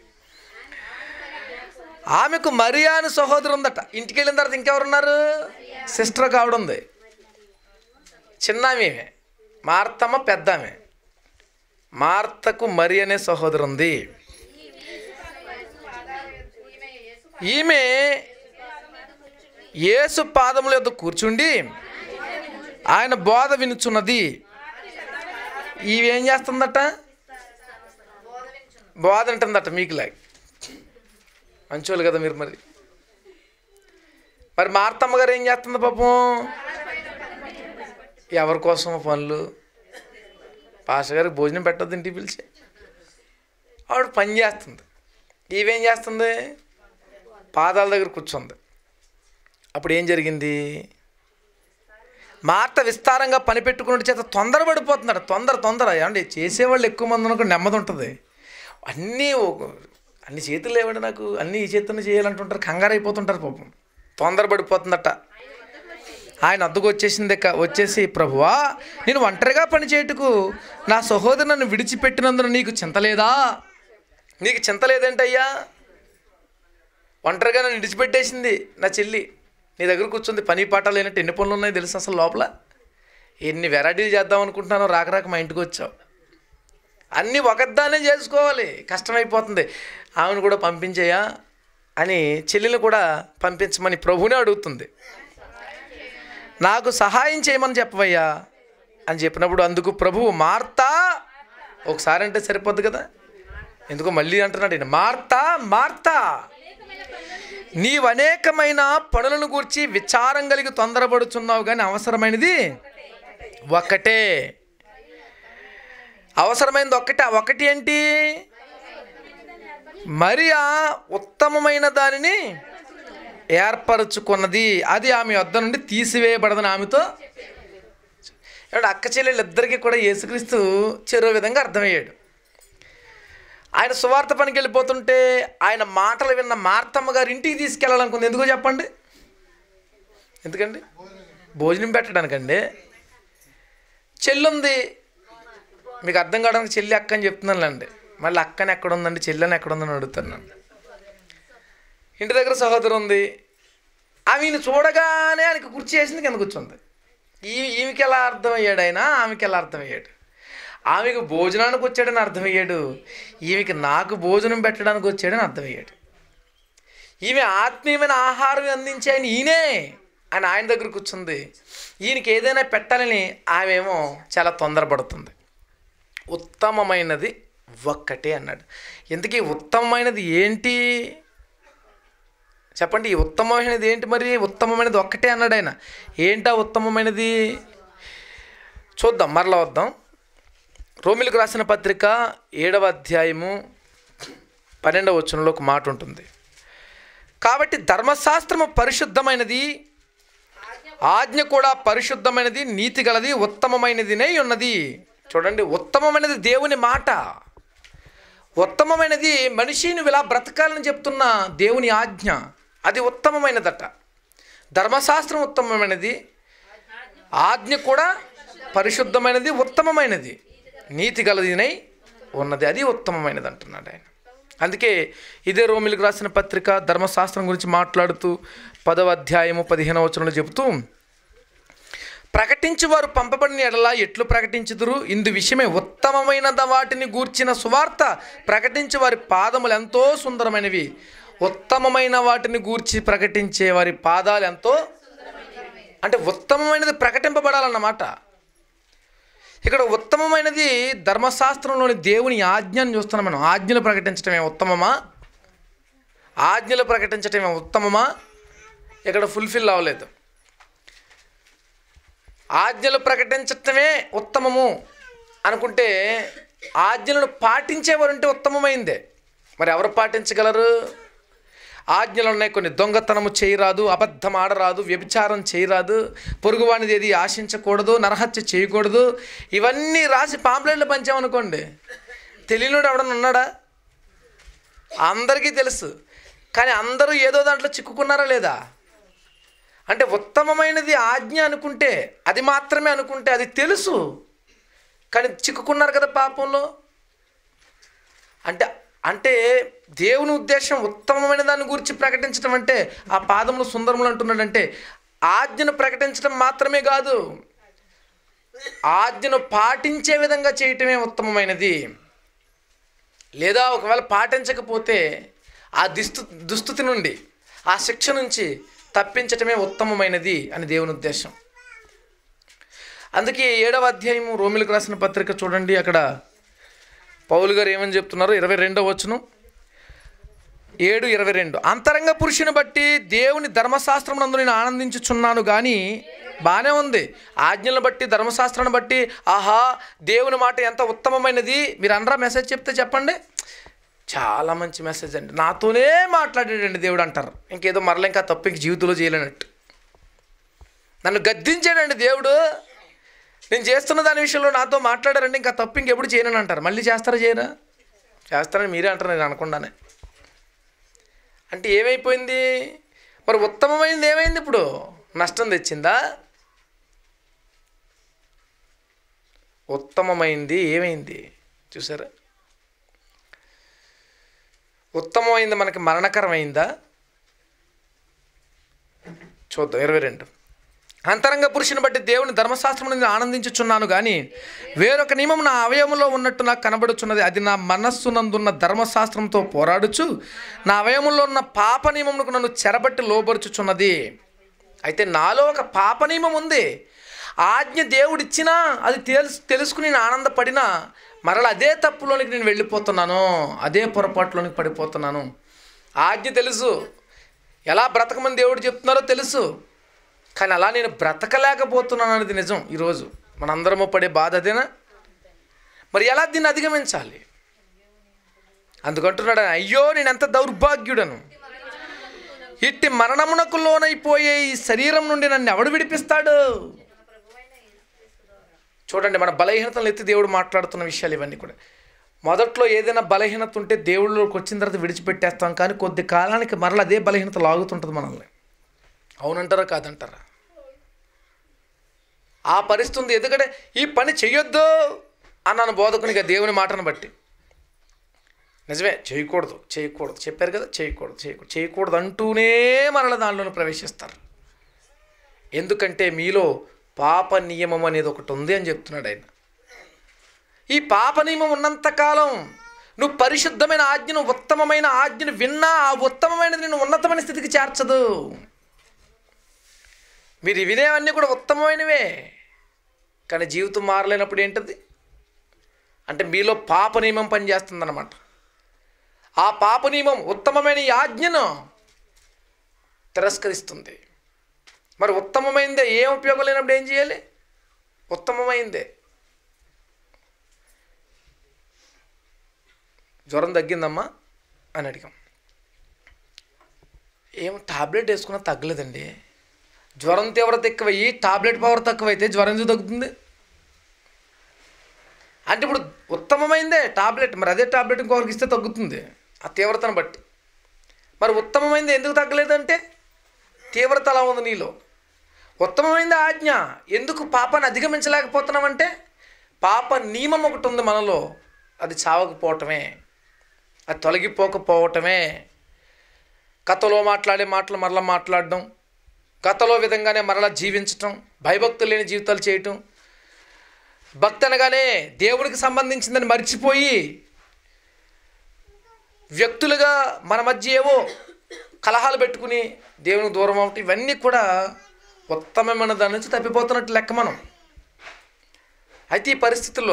ఆమెకు మరియా అని సహోదరు ఉందట ఇంటికి వెళ్ళిన తర్వాత ఇంకెవరున్నారు సిస్టర్ ఒక ఆవిడ ఉంది చిన్న ఆమె మార్తమ్మ పెద్ద ఆమె మార్తకు మరి అనే సహోదరు ఉంది ఈమె యేసు పాదముల యొద్ద కూర్చుండి ఆయన బోధ వినుచున్నది ఈవేం చేస్తుందట బోధ వింటుందట మీకు లాగా మంచోళ్ళు కదా మీరు మరి మరి మార్తమ్మ గారు ఏం చేస్తుంది పాపం ఎవరి కోసం పనులు పాష గారికి భోజనం పెట్టద్దు ఇంటికి పిలిచి ఆవిడ పని చేస్తుంది ఈవేం చేస్తుంది పాదాల దగ్గర కూర్చుంది అప్పుడు ఏం జరిగింది మార్త విస్తారంగా పని పెట్టుకున్న చేత తొందరపడిపోతున్నాడు తొందర తొందర ఏమండి చేసేవాళ్ళు ఎక్కువ మంది అనుకో నెమ్మది ఉంటుంది అన్నీ ఒక- అన్ని చేతులు లేవండి నాకు అన్నీ ఈ చేతులు చేయాలంటుంటారు కంగారు అయిపోతుంటారు పాపం తొందరపడిపోతుందట ఆయన అద్దుకు వచ్చేసింది క- వచ్చేసి ప్రభువా నేను ఒంటరిగా పని చేయుటకు నా సహోదరు నన్ను విడిచిపెట్టినందున నీకు చింత లేదా నీకు చింత లేదేంటయ్యా ఒంటరిగా నన్ను విడిచిపెట్టేసింది నా చెల్లి నీ దగ్గర కూర్చుంది పని పాట లేనట్టు ఎన్ని పనులు ఉన్నాయి తెలుసు అసలు లోపల ఎన్ని వెరైటీలు చేద్దాం అనుకుంటున్నానో రాక రాక మా ఇంటికి వచ్చావు అన్నీ ఒకదానే చేసుకోవాలి కష్టమైపోతుంది ఆమెను కూడా పంపించేయా అని చెల్లెలు కూడా పంపించమని ప్రభునే అడుగుతుంది నాకు సహాయం చేయమని చెప్పవయ్యా అని చెప్పినప్పుడు అందుకు ప్రభువు మార్తా ఒకసారి అంటే సరిపోద్ది కదా ఎందుకో మళ్ళీ అంటున్నాడు ఈయన మార్తా మార్తా నీవు అనేకమైన పనులను గూర్చి విచారం కలిగి తొందరపడుచున్నావు కానీ అవసరమైనది ఒక్కటే అవసరమైనది ఒక్కటే ఆ ఒకటి ఏంటి మరియా ఉత్తమమైన దానిని ఏర్పరచుకున్నది అది ఆమె వద్ద నుండి తీసివేయబడదని ఆమెతో ఇప్పుడు అక్క చెల్లెళ్ళు ఇద్దరికి కూడా యేసుక్రీస్తు చెరో విధంగా అర్థమయ్యాడు ఆయన సువార్త పనికి వెళ్ళిపోతుంటే ఆయన మాటలు విన్న మార్తమ్మ గారు ఇంటికి తీసుకెళ్ళాలనుకుంది ఎందుకో చెప్పండి ఎందుకండి భోజనం పెట్టడానికండి చెల్లుంది మీకు అర్థం కావడానికి చెల్లి అక్క అని చెప్తున్నానులేండి మళ్ళీ అక్కని ఎక్కడ ఉందండి చెల్లెని ఎక్కడ ఉందని అడుగుతాను నన్ను ఇంటి దగ్గర సహోదరు ఉంది ఆమెను చూడగానే ఆయనకి కుర్చీ వేసింది కింద కూర్చుంది ఈ ఈమెకి ఎలా అర్థమయ్యాడు ఆయన ఆమెకి ఎలా అర్థమయ్యాడు ఆమెకు భోజనానికి వచ్చాడని అర్థమయ్యాడు ఈమెకి నాకు భోజనం పెట్టడానికి వచ్చాడని అర్థమయ్యాడు ఈమె ఆత్మీయమైన ఆహారం అందించే ఆయన ఈయనే అని ఆయన దగ్గర కూర్చుంది ఈయనకి ఏదైనా పెట్టాలని ఆమెమో చాలా తొందరపడుతుంది ఉత్తమమైనది ఒక్కటే అన్నాడు ఇంతకీ ఉత్తమమైనది ఏంటి చెప్పండి ఈ ఉత్తమమైనది ఏంటి మరి ఉత్తమమైనది ఒక్కటే అన్నాడు ఆయన ఏంటా ఉత్తమమైనది చూద్దాం మరలా వద్దాం రోమిలకు రాసిన పత్రిక ఏడవ అధ్యాయము పన్నెండవ వచనంలో ఒక మాట ఉంటుంది కాబట్టి ధర్మశాస్త్రము పరిశుద్ధమైనది ఆజ్ఞ కూడా పరిశుద్ధమైనది నీతి గలది ఉత్తమమైనదినే ఉన్నది చూడండి ఉత్తమమైనది దేవుని మాట ఉత్తమమైనది మనిషి నువ్వు ఇలా బ్రతకాలని చెప్తున్న దేవుని ఆజ్ఞ అది ఉత్తమమైనదట ధర్మశాస్త్రం ఉత్తమమైనది ఆజ్ఞ కూడా పరిశుద్ధమైనది ఉత్తమమైనది నీతి గలదినై ఉన్నది అది ఉత్తమమైనది అంటున్నాడు ఆయన అందుకే ఇదే రోమిలకు రాసిన పత్రిక ధర్మశాస్త్రం గురించి మాట్లాడుతూ పదవ అధ్యాయము పదిహేనవ వచనంలో చెబుతూ ప్రకటించి వారు పంపబడిన ఎడల ఎట్లు ప్రకటించుదురు ఇందు విషయమే ఉత్తమమైన వాటిని గూర్చిన సువార్త ప్రకటించి వారి పాదములు ఎంతో సుందరమైనవి ఉత్తమమైన వాటిని గూర్చి ప్రకటించే వారి పాదాలు ఎంతో అంటే ఉత్తమమైనది ప్రకటింపబడాలన్నమాట ఇక్కడ ఉత్తమమైనది ధర్మశాస్త్రంలోని దేవుని ఆజ్ఞను చూస్తున్నాం మనం ఆజ్ఞలు ప్రకటించడమే ఉత్తమమా ఆజ్ఞలు ప్రకటించడమే ఉత్తమమా ఇక్కడ ఫుల్ఫిల్ అవ్వలేదు ఆజ్ఞలు ప్రకటించటమే ఉత్తమము అనుకుంటే ఆజ్ఞలను పాటించేవారుంటే ఉత్తమమైందే మరి ఎవరు పాటించగలరు ఆజ్ఞలు ఉన్నాయి కొన్ని దొంగతనము చేయరాదు అబద్ధం ఆడరాదు వ్యభిచారం చేయరాదు పొరుగువానిది ఏది ఆశించకూడదు నరహత్య చేయకూడదు ఇవన్నీ రాసి పాంప్లెట్లు పంచామనుకోండి తెలియనుడు ఎవడన్నా ఉన్నాడా అందరికీ తెలుసు కానీ అందరూ ఏదో దాంట్లో చిక్కుకున్నారా లేదా అంటే ఉత్తమమైనది ఆజ్ఞ అనుకుంటే అది మాత్రమే అనుకుంటే అది తెలుసు కానీ చిక్కుకున్నారు కదా పాపంలో అంటే అంటే దేవుని ఉద్దేశం ఉత్తమమైన దాని గురించి ప్రకటించడం అంటే ఆ పాదములు సుందరములు అంటున్నాడంటే ఆజ్ఞను ప్రకటించడం మాత్రమే కాదు ఆజ్ఞను పాటించే విధంగా చేయటమే ఉత్తమమైనది లేదా ఒకవేళ పాటించకపోతే ఆ దుస్తు దుస్థితి నుండి ఆ శిక్ష నుంచి తప్పించటమే ఉత్తమమైనది అని దేవుని ఉద్దేశం అందుకే ఏడవ అధ్యాయము రోమిలకు రాసిన పత్రిక చూడండి అక్కడ పౌలు గారు ఏమని చెప్తున్నారు ఇరవై రెండవ వచ్చును ఏడు ఇరవై రెండు అంతరంగ పురుషుని బట్టి దేవుని ధర్మశాస్త్రం నందు నేను ఆనందించుచున్నాను కానీ బాగానే ఉంది ఆజ్ఞలను బట్టి ధర్మశాస్త్రాన్ని బట్టి ఆహా దేవుని మాట ఎంత ఉత్తమమైనది మీరు అనరా మెసేజ్ చెప్తే చెప్పండి చాలా మంచి మెసేజ్ అండి నాతోనే మాట్లాడాడండి దేవుడు అంటారు ఇంకేదో మరల ఇంకా తప్పు ఇంక జీవితంలో చేయలేనట్టు నన్ను గద్దించాడండి దేవుడు నేను చేస్తున్న దాని విషయంలో నాతో మాట్లాడారండి ఇంకా తప్పు ఇంకెప్పుడు చేయనని అంటారు మళ్ళీ చేస్తారా చేయరా చేస్తారని మీరే అంటారు నేను అనకుండానే అంటే ఏమైపోయింది మరి ఉత్తమమైనది ఏమైంది ఇప్పుడు నష్టం తెచ్చిందా ఉత్తమమైంది ఏమైంది చూసారా ఉత్తమమైంది మనకి మరణకరమైందా చూద్దాం ఇరవై రెండు అంతరంగ పురుషుని బట్టి దేవుని ధర్మశాస్త్రం నేను ఆనందించుచున్నాను కానీ వేరొక నియమం నా అవయవంలో ఉన్నట్టు నాకు కనబడుచున్నది అది నా మనస్సునందున్న ధర్మశాస్త్రంతో పోరాడుచు నా అవయవంలో ఉన్న పాప నియమమునకు నన్ను చెరబట్టి లోబరుచుచున్నది అయితే నాలో ఒక పాప నియమం ఉంది ఆజ్ఞ దేవుడిచ్చినా అది తెలుసు తెలుసుకుని నేను ఆనందపడినా మరల అదే తప్పులోనికి నేను వెళ్ళిపోతున్నాను అదే పొరపాటులోనికి పడిపోతున్నాను ఆజ్ఞ తెలుసు ఎలా బ్రతకమని దేవుడు చెప్తున్నారో తెలుసు కానీ అలా నేను బ్రతకలేకపోతున్నాను అనేది నిజం ఈరోజు మనందరము పడే బాధ అదేనా మరి ఎలా దీన్ని అధిగమించాలి అందుకంటున్నాడు ఆయన, అయ్యో నేను ఎంత దౌర్భాగ్యుడను ఇట్టి మరణమునకు లోనైపోయే ఈ శరీరం నుండి నన్ను ఎవడు విడిపిస్తాడు చూడండి మన బలహీనతలు ఎత్తి దేవుడు మాట్లాడుతున్న విషయాలు ఇవన్నీ కూడా మొదట్లో ఏదైనా బలహీనత ఉంటే దేవుళ్ళలోకి వచ్చిన తర్వాత విడిచిపెట్టేస్తాం కానీ కొద్ది కాలానికి మరలా అదే బలహీనత లాగుతుంటుంది మనల్ని అవునంటారా కాదంటారా ఆ పరిస్థితి ఉంది ఎందుకంటే ఈ పని చెయ్యొద్దు అన్నాను బోధకునిగా దేవుని మాటను బట్టి నిజమే చేయకూడదు చేయకూడదు చెప్పారు కదా చేయకూడదు చేయకూడదు చేయకూడదు అంటూనే మరల దానిలోనే ప్రవేశిస్తారు ఎందుకంటే మీలో పాప నియమం అనేది ఒకటి ఉంది అని చెప్తున్నాడు ఆయన ఈ పాప నియమం ఉన్నంతకాలం నువ్వు పరిశుద్ధమైన ఆజ్ఞను ఉత్తమమైన ఆజ్ఞను విన్నా ఆ ఉత్తమమైనది నేను ఉన్నతమైన స్థితికి చేర్చదు మీరు వినేవన్నీ కూడా ఉత్తమమైనవే కానీ జీవితం మారలేనప్పుడు ఏంటది అంటే మీలో పాప నియమం పనిచేస్తుందన్నమాట ఆ పాప నియమం ఉత్తమమైన ఈ ఆజ్ఞను తిరస్కరిస్తుంది మరి ఉత్తమమైందే ఏం ఉపయోగం లేనప్పుడు ఏం చేయాలి ఉత్తమమైందే జ్వరం తగ్గిందమ్మా అని అడిగాం ఏం టాబ్లెట్ వేసుకున్నా తగ్గలేదండి జ్వరం తీవ్రత ఎక్కువయ్యి టాబ్లెట్ పవర్ తక్కువైతే జ్వరం ఎందుకు తగ్గుతుంది అంటే ఇప్పుడు ఉత్తమమైందే టాబ్లెట్ మరి అదే టాబ్లెట్ ఇంకొకరికి ఇస్తే తగ్గుతుంది ఆ తీవ్రతను బట్టి మరి ఉత్తమమైంది ఎందుకు తగ్గలేదంటే తీవ్రత అలా ఉంది నీలో ఉత్తమమైంది ఆజ్ఞ ఎందుకు పాపాన్ని అధిగమించలేకపోతున్నామంటే పాప నియమం ఒకటి ఉంది మనలో అది చావకపోవటమే అది తొలగిపోకపోవటమే కథలో మాట్లాడే మాటలు మరలా మాట్లాడడం గతలో విధంగానే మరలా జీవించటం భయభక్తులు లేని జీవితాలు చేయటం భక్తి అనగానే దేవుడికి సంబంధించిందని మర్చిపోయి వ్యక్తులుగా మన మధ్య ఏవో కలహాలు పెట్టుకుని దేవునికి దూరం అవటం ఇవన్నీ కూడా ఉత్తమమైన దాని నుంచి తప్పిపోతున్నట్టు లెక్క మనం అయితే ఈ పరిస్థితుల్లో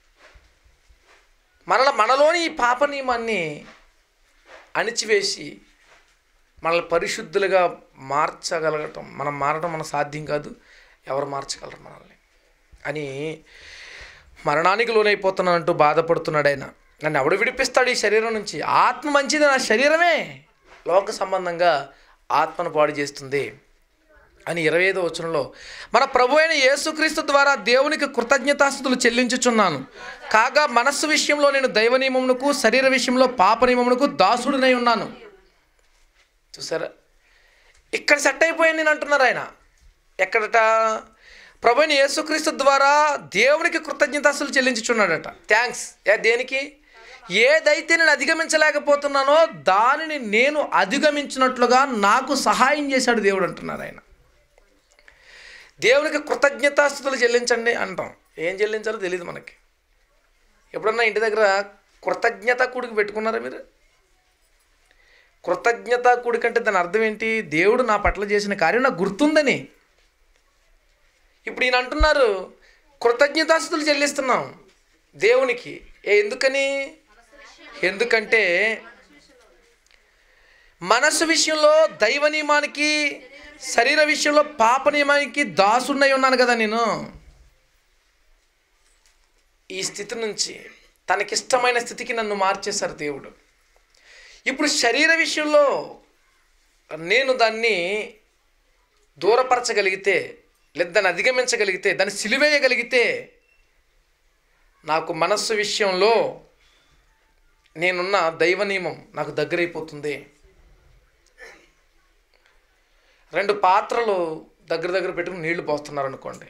మనల మనలోని ఈ పాప నియమాన్ని అణిచివేసి మనల్ని పరిశుద్ధులుగా మార్చగలగటం మనం మారడం మన సాధ్యం కాదు ఎవరు మార్చగలరు మనల్ని అని మరణానికి లోనైపోతున్నానంటూ బాధపడుతున్నాడు ఆయన నన్ను ఎవడు విడిపిస్తాడు ఈ శరీరం నుంచి ఆత్మ మంచిది నా శరీరమే లోక సంబంధంగా ఆత్మను పాడు చేస్తుంది అని ఇరవై ఐదో వచనంలో మన ప్రభు అయిన యేసుక్రీస్తు ద్వారా దేవునికి కృతజ్ఞతాస్థుతులు చెల్లించుచున్నాను కాగా మనస్సు విషయంలో నేను దైవ నియమమునకు శరీర విషయంలో పాప నియమమునకు దాసుడినై ఉన్నాను చూసారా ఇక్కడ సెట్ అయిపోయాను నేను అంటున్నారు ఆయన ఎక్కడట ప్రభుని యేసుక్రీస్తు ద్వారా దేవునికి కృతజ్ఞతాస్తులు చెల్లించుచున్నాడట థ్యాంక్స్ ఏ దేనికి ఏదైతే నేను అధిగమించలేకపోతున్నానో దానిని నేను అధిగమించినట్లుగా నాకు సహాయం చేశాడు దేవుడు అంటున్నారు ఆయన దేవునికి కృతజ్ఞతాస్తుతులు చెల్లించండి అంటాం ఏం చెల్లించాలో తెలియదు మనకి ఎప్పుడన్నా ఇంటి దగ్గర కృతజ్ఞత కూడికి పెట్టుకున్నారా మీరు కృతజ్ఞత కూడికంటే దాని అర్థం ఏంటి దేవుడు నా పట్ల చేసిన కార్యం నాకు గుర్తుందని ఇప్పుడు ఈయన అంటున్నారు కృతజ్ఞతాస్తుతులు చెల్లిస్తున్నాం దేవునికి ఏ ఎందుకని ఎందుకంటే మనస్సు విషయంలో దైవ నియమానికి శరీర విషయంలో పాప నియమానికి దాసున్నై ఉన్నాను కదా నేను ఈ స్థితి నుంచి తనకిష్టమైన స్థితికి నన్ను మార్చేశారు దేవుడు ఇప్పుడు శరీర విషయంలో నేను దాన్ని దూరపరచగలిగితే లేదా దాన్ని అధిగమించగలిగితే దాన్ని సిలివేయగలిగితే నాకు మనస్సు విషయంలో నేనున్న దైవ నియమం నాకు దగ్గరైపోతుంది రెండు పాత్రలు దగ్గర దగ్గర పెట్టుకుని నీళ్లు పోస్తున్నారు అనుకోండి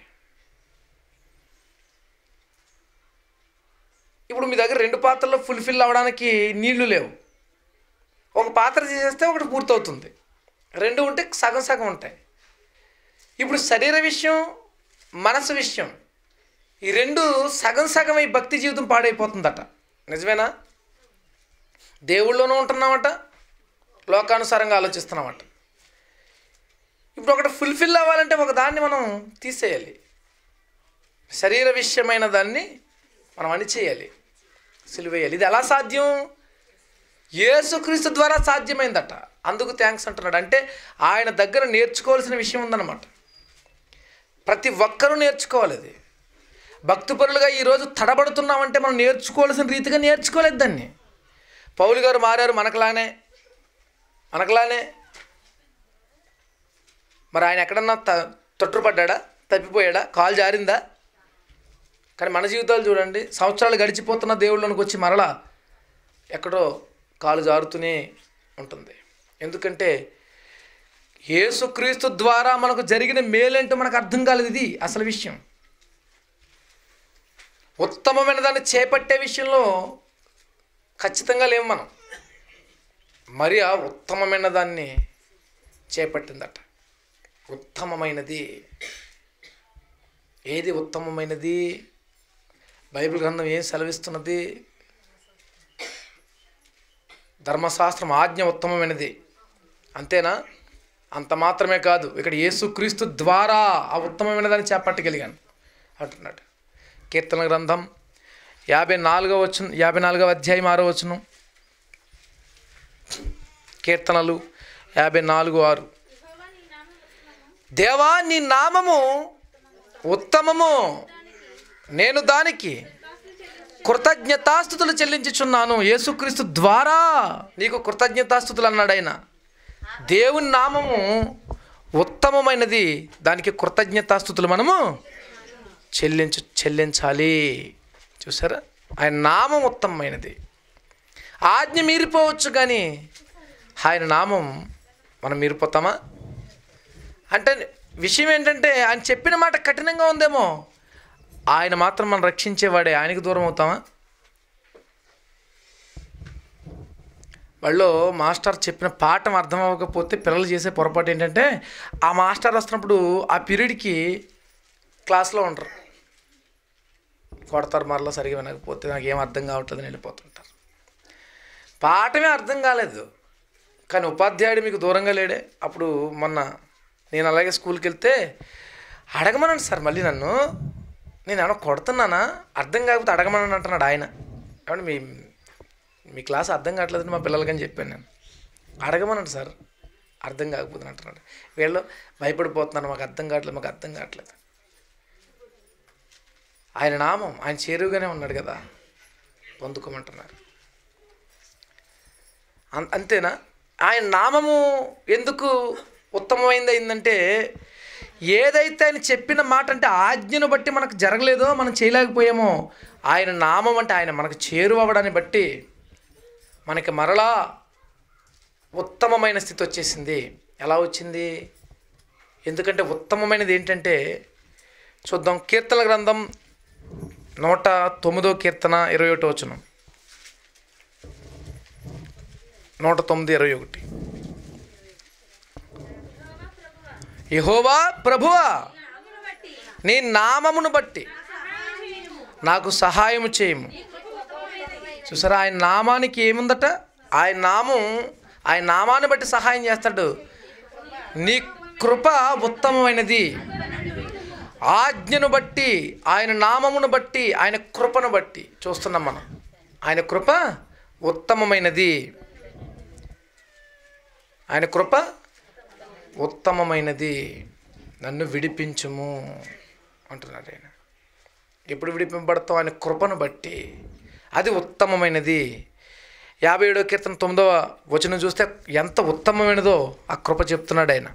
ఇప్పుడు మీ దగ్గర రెండు పాత్రలు ఫుల్ఫిల్ అవ్వడానికి నీళ్లు లేవు ఒక పాత్ర తీసేస్తే ఒకటి పూర్తవుతుంది రెండు ఉంటే సగం సగం ఉంటాయి ఇప్పుడు శరీర విషయం మనసు విషయం ఈ రెండు సగం సగం ఈ భక్తి జీవితం పాడైపోతుందట నిజమేనా దేవుళ్ళలోనూ ఉంటున్నామట లోకానుసారంగా ఆలోచిస్తున్నామట ఇప్పుడు ఒకటి ఫుల్ఫిల్ అవ్వాలంటే ఒక దాన్ని మనం తీసేయాలి శరీర విషయమైన దాన్ని మనం అణిచేయాలి సిలువేయాలి ఇది ఎలా సాధ్యం యేసుక్రీస్తు ద్వారా సాధ్యమైందట అందుకు థ్యాంక్స్ అంటున్నాడు అంటే ఆయన దగ్గర నేర్చుకోవాల్సిన విషయం ఉందన్నమాట ప్రతి ఒక్కరూ నేర్చుకోవాలి అది భక్తిపరులుగా ఈరోజు తడబడుతున్నామంటే మనం నేర్చుకోవాల్సిన రీతిగా నేర్చుకోలేదు దాన్ని పౌలు గారు మారారు మనకలానే మనకలానే మరి ఆయన ఎక్కడన్నా త తొట్టుపడ్డా తప్పిపోయాడా కాలు జారిందా కానీ మన జీవితాలు చూడండి సంవత్సరాలు గడిచిపోతున్న దేవుళ్ళనికి వచ్చి మరలా ఎక్కడో కాలు జారుతూనే ఉంటుంది ఎందుకంటే యేసుక్రీస్తు ద్వారా మనకు జరిగిన మేలేంటో మనకు అర్థం కాలేదు ఇది అసలు విషయం ఉత్తమమైన దాన్ని చేపట్టే విషయంలో ఖచ్చితంగా లేము మనం మరి ఆ ఉత్తమమైన దాన్ని చేపట్టిందట ఉత్తమమైనది ఏది ఉత్తమమైనది బైబిల్ గ్రంథం ఏం సెలవిస్తున్నది ధర్మశాస్త్రం ఆజ్ఞ ఉత్తమమైనది అంతేనా అంత మాత్రమే కాదు ఇక్కడ యేసుక్రీస్తు ద్వారా ఆ ఉత్తమమైన దాన్ని చేపట్టగలిగాను అంటున్నాడు కీర్తన గ్రంథం యాభై నాలుగవ వచ్చును యాభై నాలుగవ అధ్యాయం ఆరో వచ్చును కీర్తనలు యాభై నాలుగు ఆరు దేవా నీ నామము ఉత్తమము నేను దానికి కృతజ్ఞతాస్థుతులు చెల్లించుచున్నాను యేసుక్రీస్తు ద్వారా నీకు కృతజ్ఞతాస్థుతులు అన్నాడు ఆయన దేవుని నామము ఉత్తమమైనది దానికి కృతజ్ఞతాస్థుతులు మనము చెల్లించు చెల్లించాలి చూసారా ఆయన నామం ఉత్తమమైనది ఆజ్ఞ మీరిపోవచ్చు కానీ ఆయన నామం మనం మీరిపోతామా అంటే విషయం ఏంటంటే ఆయన చెప్పిన మాట కఠినంగా ఉందేమో ఆయన మాత్రం మనం రక్షించేవాడే ఆయనకి దూరం అవుతామా వాళ్ళు మాస్టర్ చెప్పిన పాఠం అర్థం అవ్వకపోతే పిల్లలు చేసే పొరపాటు ఏంటంటే ఆ మాస్టర్ వస్తున్నప్పుడు ఆ పీరియడ్కి క్లాస్లో ఉండరు కొడతారు మరలా సరిగా వినకపోతే నాకు ఏం అర్థం కావట్లేదు అని వెళ్ళిపోతుంటారు పాఠమే అర్థం కాలేదు కానీ ఉపాధ్యాయుడు మీకు దూరంగా లేడే అప్పుడు మొన్న నేను అలాగే స్కూల్కి వెళ్తే అడగమనండి సార్ మళ్ళీ నన్ను నేను ఏమన్నా కొడుతున్నానా అర్థం కాకపోతే అడగమని అంటున్నాడు ఆయన ఏమంటే మీ మీ క్లాస్ అర్థం కావట్లేదని మా పిల్లలకని చెప్పాను నేను అడగమనండి సార్ అర్థం కాకపోతే అంటున్నాడు వీళ్ళు భయపడిపోతున్నారు మాకు అర్థం కావట్లేదు మాకు అర్థం కావట్లేదు ఆయన నామం ఆయన చేరువుగానే ఉన్నాడు కదా పొందుకోమంటున్నారు అం- అంతేనా ఆయన నామము ఎందుకు ఉత్తమమైంది అయిందంటే ఏదైతే ఆయన చెప్పిన మాట అంటే ఆజ్ఞను బట్టి మనకు జరగలేదో మనం చేయలేకపోయామో ఆయన నామం అంటే ఆయన మనకు చేరువవడాన్ని బట్టి మనకి మరలా ఉత్తమమైన స్థితి వచ్చేసింది ఎలా వచ్చింది ఎందుకంటే ఉత్తమమైనది ఏంటంటే చూద్దాం కీర్తన గ్రంథం నూట తొమ్మిదో కీర్తన ఇరవై ఒకటి వచ్చును నూట తొమ్మిది ఇరవై ఒకటి యహోవా ప్రభువా నీ నామమును బట్టి నాకు సహాయము చేయము చూసారా ఆయన నామానికి ఏముందట ఆయన నామం ఆయన నామాన్ని బట్టి సహాయం చేస్తాడు నీ కృప ఉత్తమమైనది ఆజ్ఞను బట్టి ఆయన నామమును బట్టి ఆయన కృపను బట్టి చూస్తున్నాం మనం ఆయన కృప ఉత్తమమైనది ఆయన కృప ఉత్తమమైనది నన్ను విడిపించుము అంటున్నాడు ఆయన ఎప్పుడు విడిపింపబడతాం ఆయన కృపను బట్టి అది ఉత్తమమైనది యాభై ఏడో కీర్తన తొమ్మిదవ వచనం చూస్తే ఎంత ఉత్తమమైనదో ఆ కృప చెప్తున్నాడు ఆయన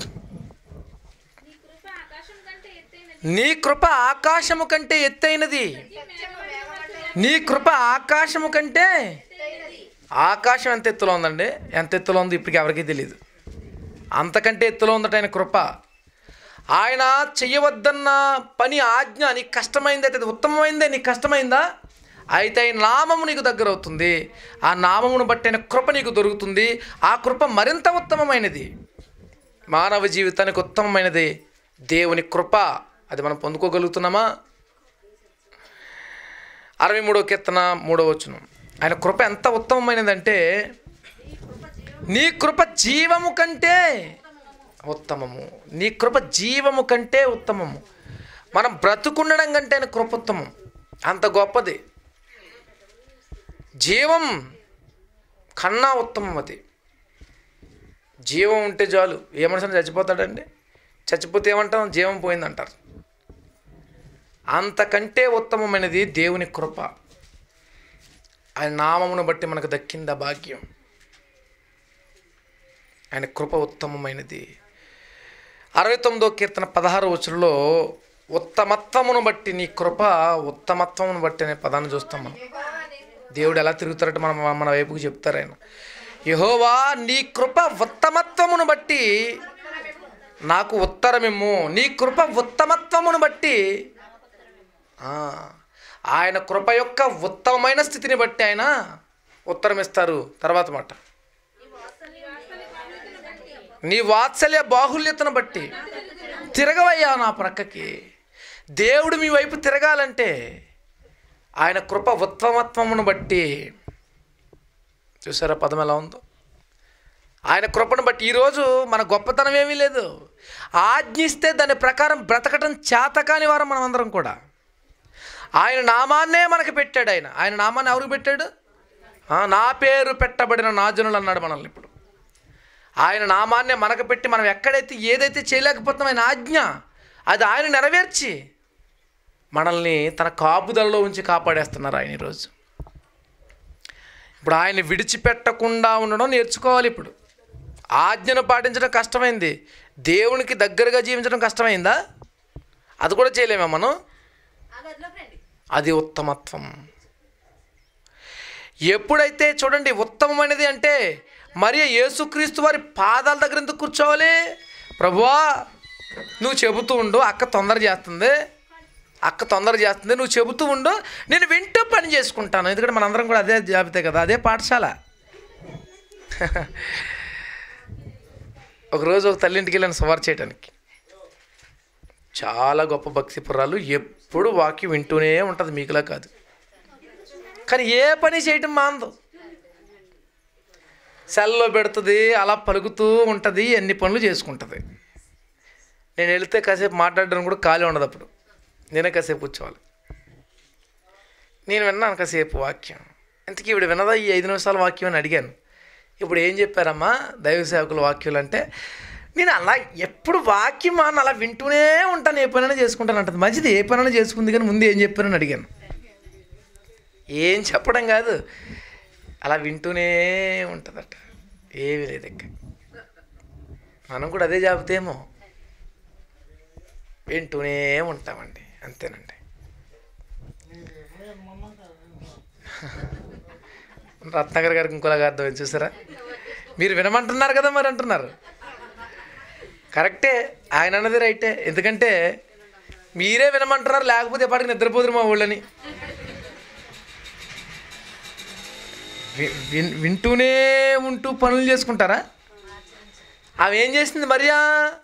నీ కృప ఆకాశం కంటే ఎత్తైనది నీ కృప ఆకాశము కంటే ఎత్తైనది నీ కృప ఆకాశము కంటే ఆకాశం ఎంత ఎత్తులో ఉందండి ఎంత ఎత్తులో ఉంది ఇప్పటికి ఎవరికీ తెలియదు అంతకంటే ఎత్తులో ఉందట ఆయన కృప ఆయన చెయ్యవద్దన్న పని ఆజ్ఞ నీకు కష్టమైంది అయితే అది ఉత్తమమైందే నీకు కష్టమైందా అయితే ఆయన నామము నీకు దగ్గర అవుతుంది ఆ నామమును బట్టి ఆయన కృప నీకు దొరుకుతుంది ఆ కృప మరింత ఉత్తమమైనది మానవ జీవితానికి ఉత్తమమైనది దేవుని కృప అది మనం పొందుకోగలుగుతున్నామా అరవై మూడో కీర్తన మూడో వచ్చును ఆయన కృప ఎంత ఉత్తమమైనదంటే నీ కృప జీవము కంటే ఉత్తమము నీ కృప జీవము కంటే ఉత్తమము మనం బ్రతుకుండడం కంటే ఆయన కృప ఉత్తమం అంత గొప్పది జీవం కన్నా ఉత్తమం అది జీవం ఉంటే చాలు ఏ మనిషిని చచ్చిపోతాడండి చచ్చిపోతే ఏమంటాం జీవం పోయిందంటారు అంతకంటే ఉత్తమమైనది దేవుని కృప ఆయన నామమును బట్టి మనకు దక్కింది ఆ భాగ్యం ఆయన కృప ఉత్తమమైనది అరవై తొమ్మిదో కీర్తన పదహారు వచనంలో ఉత్తమత్వమును బట్టి నీ కృప ఉత్తమత్వమును బట్టి అనే పదాన్ని చూస్తాం మనం దేవుడు ఎలా తిరుగుతారట మనం మన వైపుకి చెప్తారు ఆయన యహోవా నీ కృప ఉత్తమత్వమును బట్టి నాకు ఉత్తరమిమ్ము నీ కృప ఉత్తమత్వమును బట్టి ఆ, ఆయన కృప యొక్క ఉత్తమమైన స్థితిని బట్టి ఆయన ఉత్తరం ఇస్తారు తర్వాత మాట నీ వాత్సల్య బాహుల్యతను బట్టి తిరగవయ్యా నా ప్రక్కకి దేవుడు మీ వైపు తిరగాలంటే ఆయన కృప ఉత్తమత్వమును బట్టి చూసారా పదం ఎలా ఉందో ఆయన కృపను బట్టి ఈరోజు మన గొప్పతనం ఏమీ లేదు ఆజ్ఞిస్తే దాని ప్రకారం బ్రతకటం చేతకాని వారం మనం అందరం కూడా ఆయన నామాన్నే మనకి పెట్టాడు ఆయన ఆయన నామాన్ని ఎవరికి పెట్టాడు ఆ, నా పేరు పెట్టబడిన నాజనులు అన్నాడు మనల్ని ఇప్పుడు ఆయన నామాన్నే మనకు పెట్టి మనం ఎక్కడైతే ఏదైతే చేయలేకపోతున్నాం ఆయన ఆజ్ఞ అది ఆయన నెరవేర్చి మనల్ని తన కాపుదలలో ఉంచి కాపాడేస్తున్నారు ఆయన ఈరోజు ఇప్పుడు ఆయన విడిచిపెట్టకుండా ఉండడం నేర్చుకోవాలి ఇప్పుడు ఆజ్ఞను పాటించడం కష్టమైంది దేవునికి దగ్గరగా జీవించడం కష్టమైందా అది కూడా చేయలేమా మనం అది ఉత్తమత్వం ఎప్పుడైతే చూడండి ఉత్తమమైనది అంటే మరి యేసుక్రీస్తు వారి పాదాల దగ్గర ఎందుకు కూర్చోవాలి ప్రభువా నువ్వు చెబుతూ ఉండు అక్క తొందర చేస్తుంది అక్క తొందర చేస్తుంది నువ్వు చెబుతూ ఉండు నేను వింటూ పని చేసుకుంటాను ఎందుకంటే మనందరం కూడా అదే జాబితే కదా అదే పాఠశాల ఒకరోజు ఒక తల్లింటికి వెళ్ళాను సువార్ చేయడానికి చాలా గొప్ప భక్తి పురాలు ఎప్పుడు వాక్యం వింటూనే ఉంటుంది మీకులా కాదు కానీ ఏ పని చేయటం మాందు సెల్లో పెడుతుంది అలా పలుకుతూ ఉంటుంది అన్ని పనులు చేసుకుంటుంది నేను వెళితే కాసేపు మాట్లాడడానికి కూడా ఖాళీ ఉండదు అప్పుడు నేనే కాసేపు కూర్చోవాలి నేను విన్నాను కాసేపు వాక్యం ఇంతకీ ఇవిడ విన్నదా ఈ ఐదు నిమిషాల వాక్యం అని అడిగాను ఇప్పుడు ఏం చెప్పారమ్మా దైవ సేవకుల వాక్యాలు అంటే నేను అలా ఎప్పుడు వాక్యం అని అలా వింటూనే ఉంటాను ఏ పనైనా చేసుకుంటాను అంటది మంచిది ఏ పనైనా చేసుకుంది కానీ ముందు ఏం చెప్పారని అడిగాను ఏం చెప్పడం కాదు అలా వింటూనే ఉంటుందట ఏమీ లేదు ఇంకా మనం కూడా అదే చెబుతేమో వింటూనే ఉంటామండి అంతేనండి రత్నాకర్ గారికి ఇంకోలాగా అర్థం చూసారా మీరు వినమంటున్నారు కదా మరి అంటున్నారు కరెక్టే ఆయన అన్నది రైటే ఎందుకంటే మీరే వినమంటున్నారు లేకపోతే ఎప్పటికి నిద్రపోదురు మా ఊళ్ళని వి- విన్- వింటూనే ఉంటూ పనులు చేసుకుంటారా ఆమె ఏం చేసింది మరియా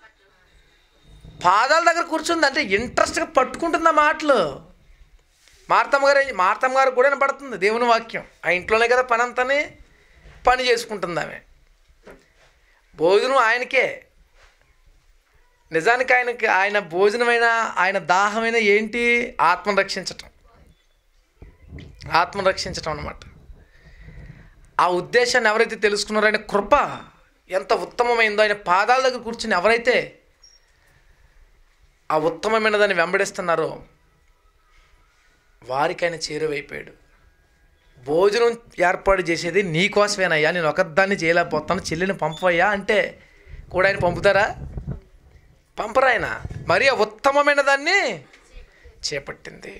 పాదాల దగ్గర కూర్చుంది అంటే ఇంట్రెస్ట్గా పట్టుకుంటుంది ఆ మాటలు మార్తమ్మ గారు ఏం- మార్తమ్మ గారు కూడా వినపడుతుంది దేవుని వాక్యం ఆ ఇంట్లోనే కదా పని అంతానే పని చేసుకుంటుంది ఆమె భోజనం ఆయనకే నిజానికి ఆయనకి ఆయన భోజనమైన ఆయన దాహమైన ఏంటి ఆత్మను రక్షించటం ఆత్మను రక్షించటం అన్నమాట ఆ ఉద్దేశాన్ని ఎవరైతే తెలుసుకున్నారో ఆయన కృప ఎంత ఉత్తమమైందో ఆయన పాదాల దగ్గర కూర్చుని ఎవరైతే ఆ ఉత్తమమైన దాన్ని వెంబడిస్తున్నారో వారికి ఆయన చేరువైపోయాడు భోజనం ఏర్పాటు చేసేది నీ కోసమేనయ్యా నేను ఒకదాన్ని చేయలేకపోతాను చెల్లిని పంపవయ్యా అంటే కూడా ఆయన పంపుతారా పంపరా ఆయన మరి ఆ ఉత్తమమైన దాన్ని చేపట్టింది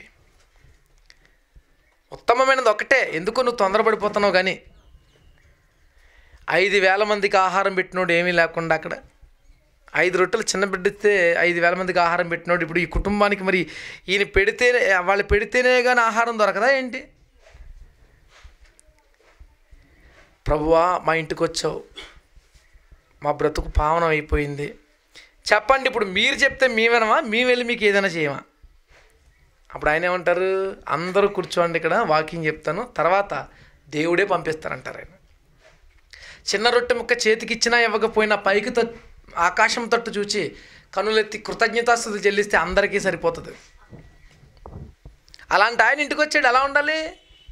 ఉత్తమమైనది ఒకటే ఎందుకు నువ్వు తొందరపడిపోతున్నావు కానీ ఐదు వేల మందికి ఆహారం పెట్టినోడు ఏమీ లేకుండా అక్కడ ఐదు రొట్టెలు చిన్న బిడ్డితే ఐదు వేల మందికి ఆహారం పెట్టినోడు ఇప్పుడు ఈ కుటుంబానికి మరి ఈయన పెడితేనే వాళ్ళు పెడితేనే కానీ ఆహారం దొరకదా ఏంటి ప్రభువా మా ఇంటికి వచ్చావు మా బ్రతుకు పావనం అయిపోయింది చెప్పండి ఇప్పుడు మీరు చెప్తే మేమేనమా మేము వెళ్ళి మీకు ఏదైనా చేయమా అప్పుడు ఆయన ఏమంటారు అందరూ కూర్చోండి ఇక్కడ వాకింగ్ చెప్తాను తర్వాత దేవుడే పంపిస్తారంటారు ఆయన చిన్న రొట్టె ముక్క చేతికి ఇచ్చినా ఇవ్వకపోయినా పైకి త ఆకాశం తట్టు చూచి కనులెత్తి కృతజ్ఞతాస్తుతులు చెల్లిస్తే అందరికీ సరిపోతుంది అలాంటి ఆయన ఇంటికి వచ్చాడు ఎలా ఉండాలి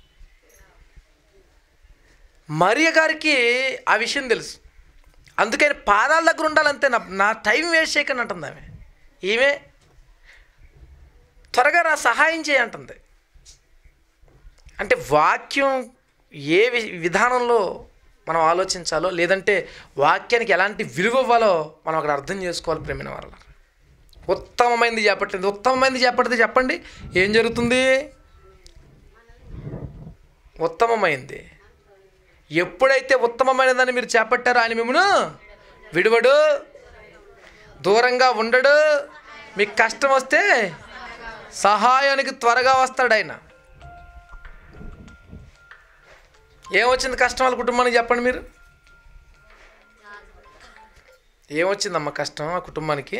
మరియ గారికి ఆ విషయం తెలుసు అందుకని పాదాల దగ్గర ఉండాలంతే నా నా టైం వేస్ట్ చేయకండి అంటుంది ఆమె ఈమె త్వరగా రా సహాయం చేయంటుంది అంటే వాక్యం ఏ వి- విధానంలో మనం ఆలోచించాలో లేదంటే వాక్యానికి ఎలాంటి విలువ ఇవ్వాలో మనం అక్కడ అర్థం చేసుకోవాలి ప్రేమిన వాళ్ళ ఉత్తమమైనది చేపట్టింది ఉత్తమమైనది చేపడితే చెప్పండి ఏం జరుగుతుంది ఉత్తమమైంది ఎప్పుడైతే ఉత్తమమైనదని మీరు చేపట్టారో ఆయన మిమ్మను విడువడు దూరంగా ఉండడు మీకు కష్టం వస్తే సహాయానికి త్వరగా వస్తాడు ఆయన ఏమొచ్చింది కష్టం వాళ్ళ కుటుంబానికి చెప్పండి మీరు ఏమొచ్చిందమ్మా కష్టం ఆ కుటుంబానికి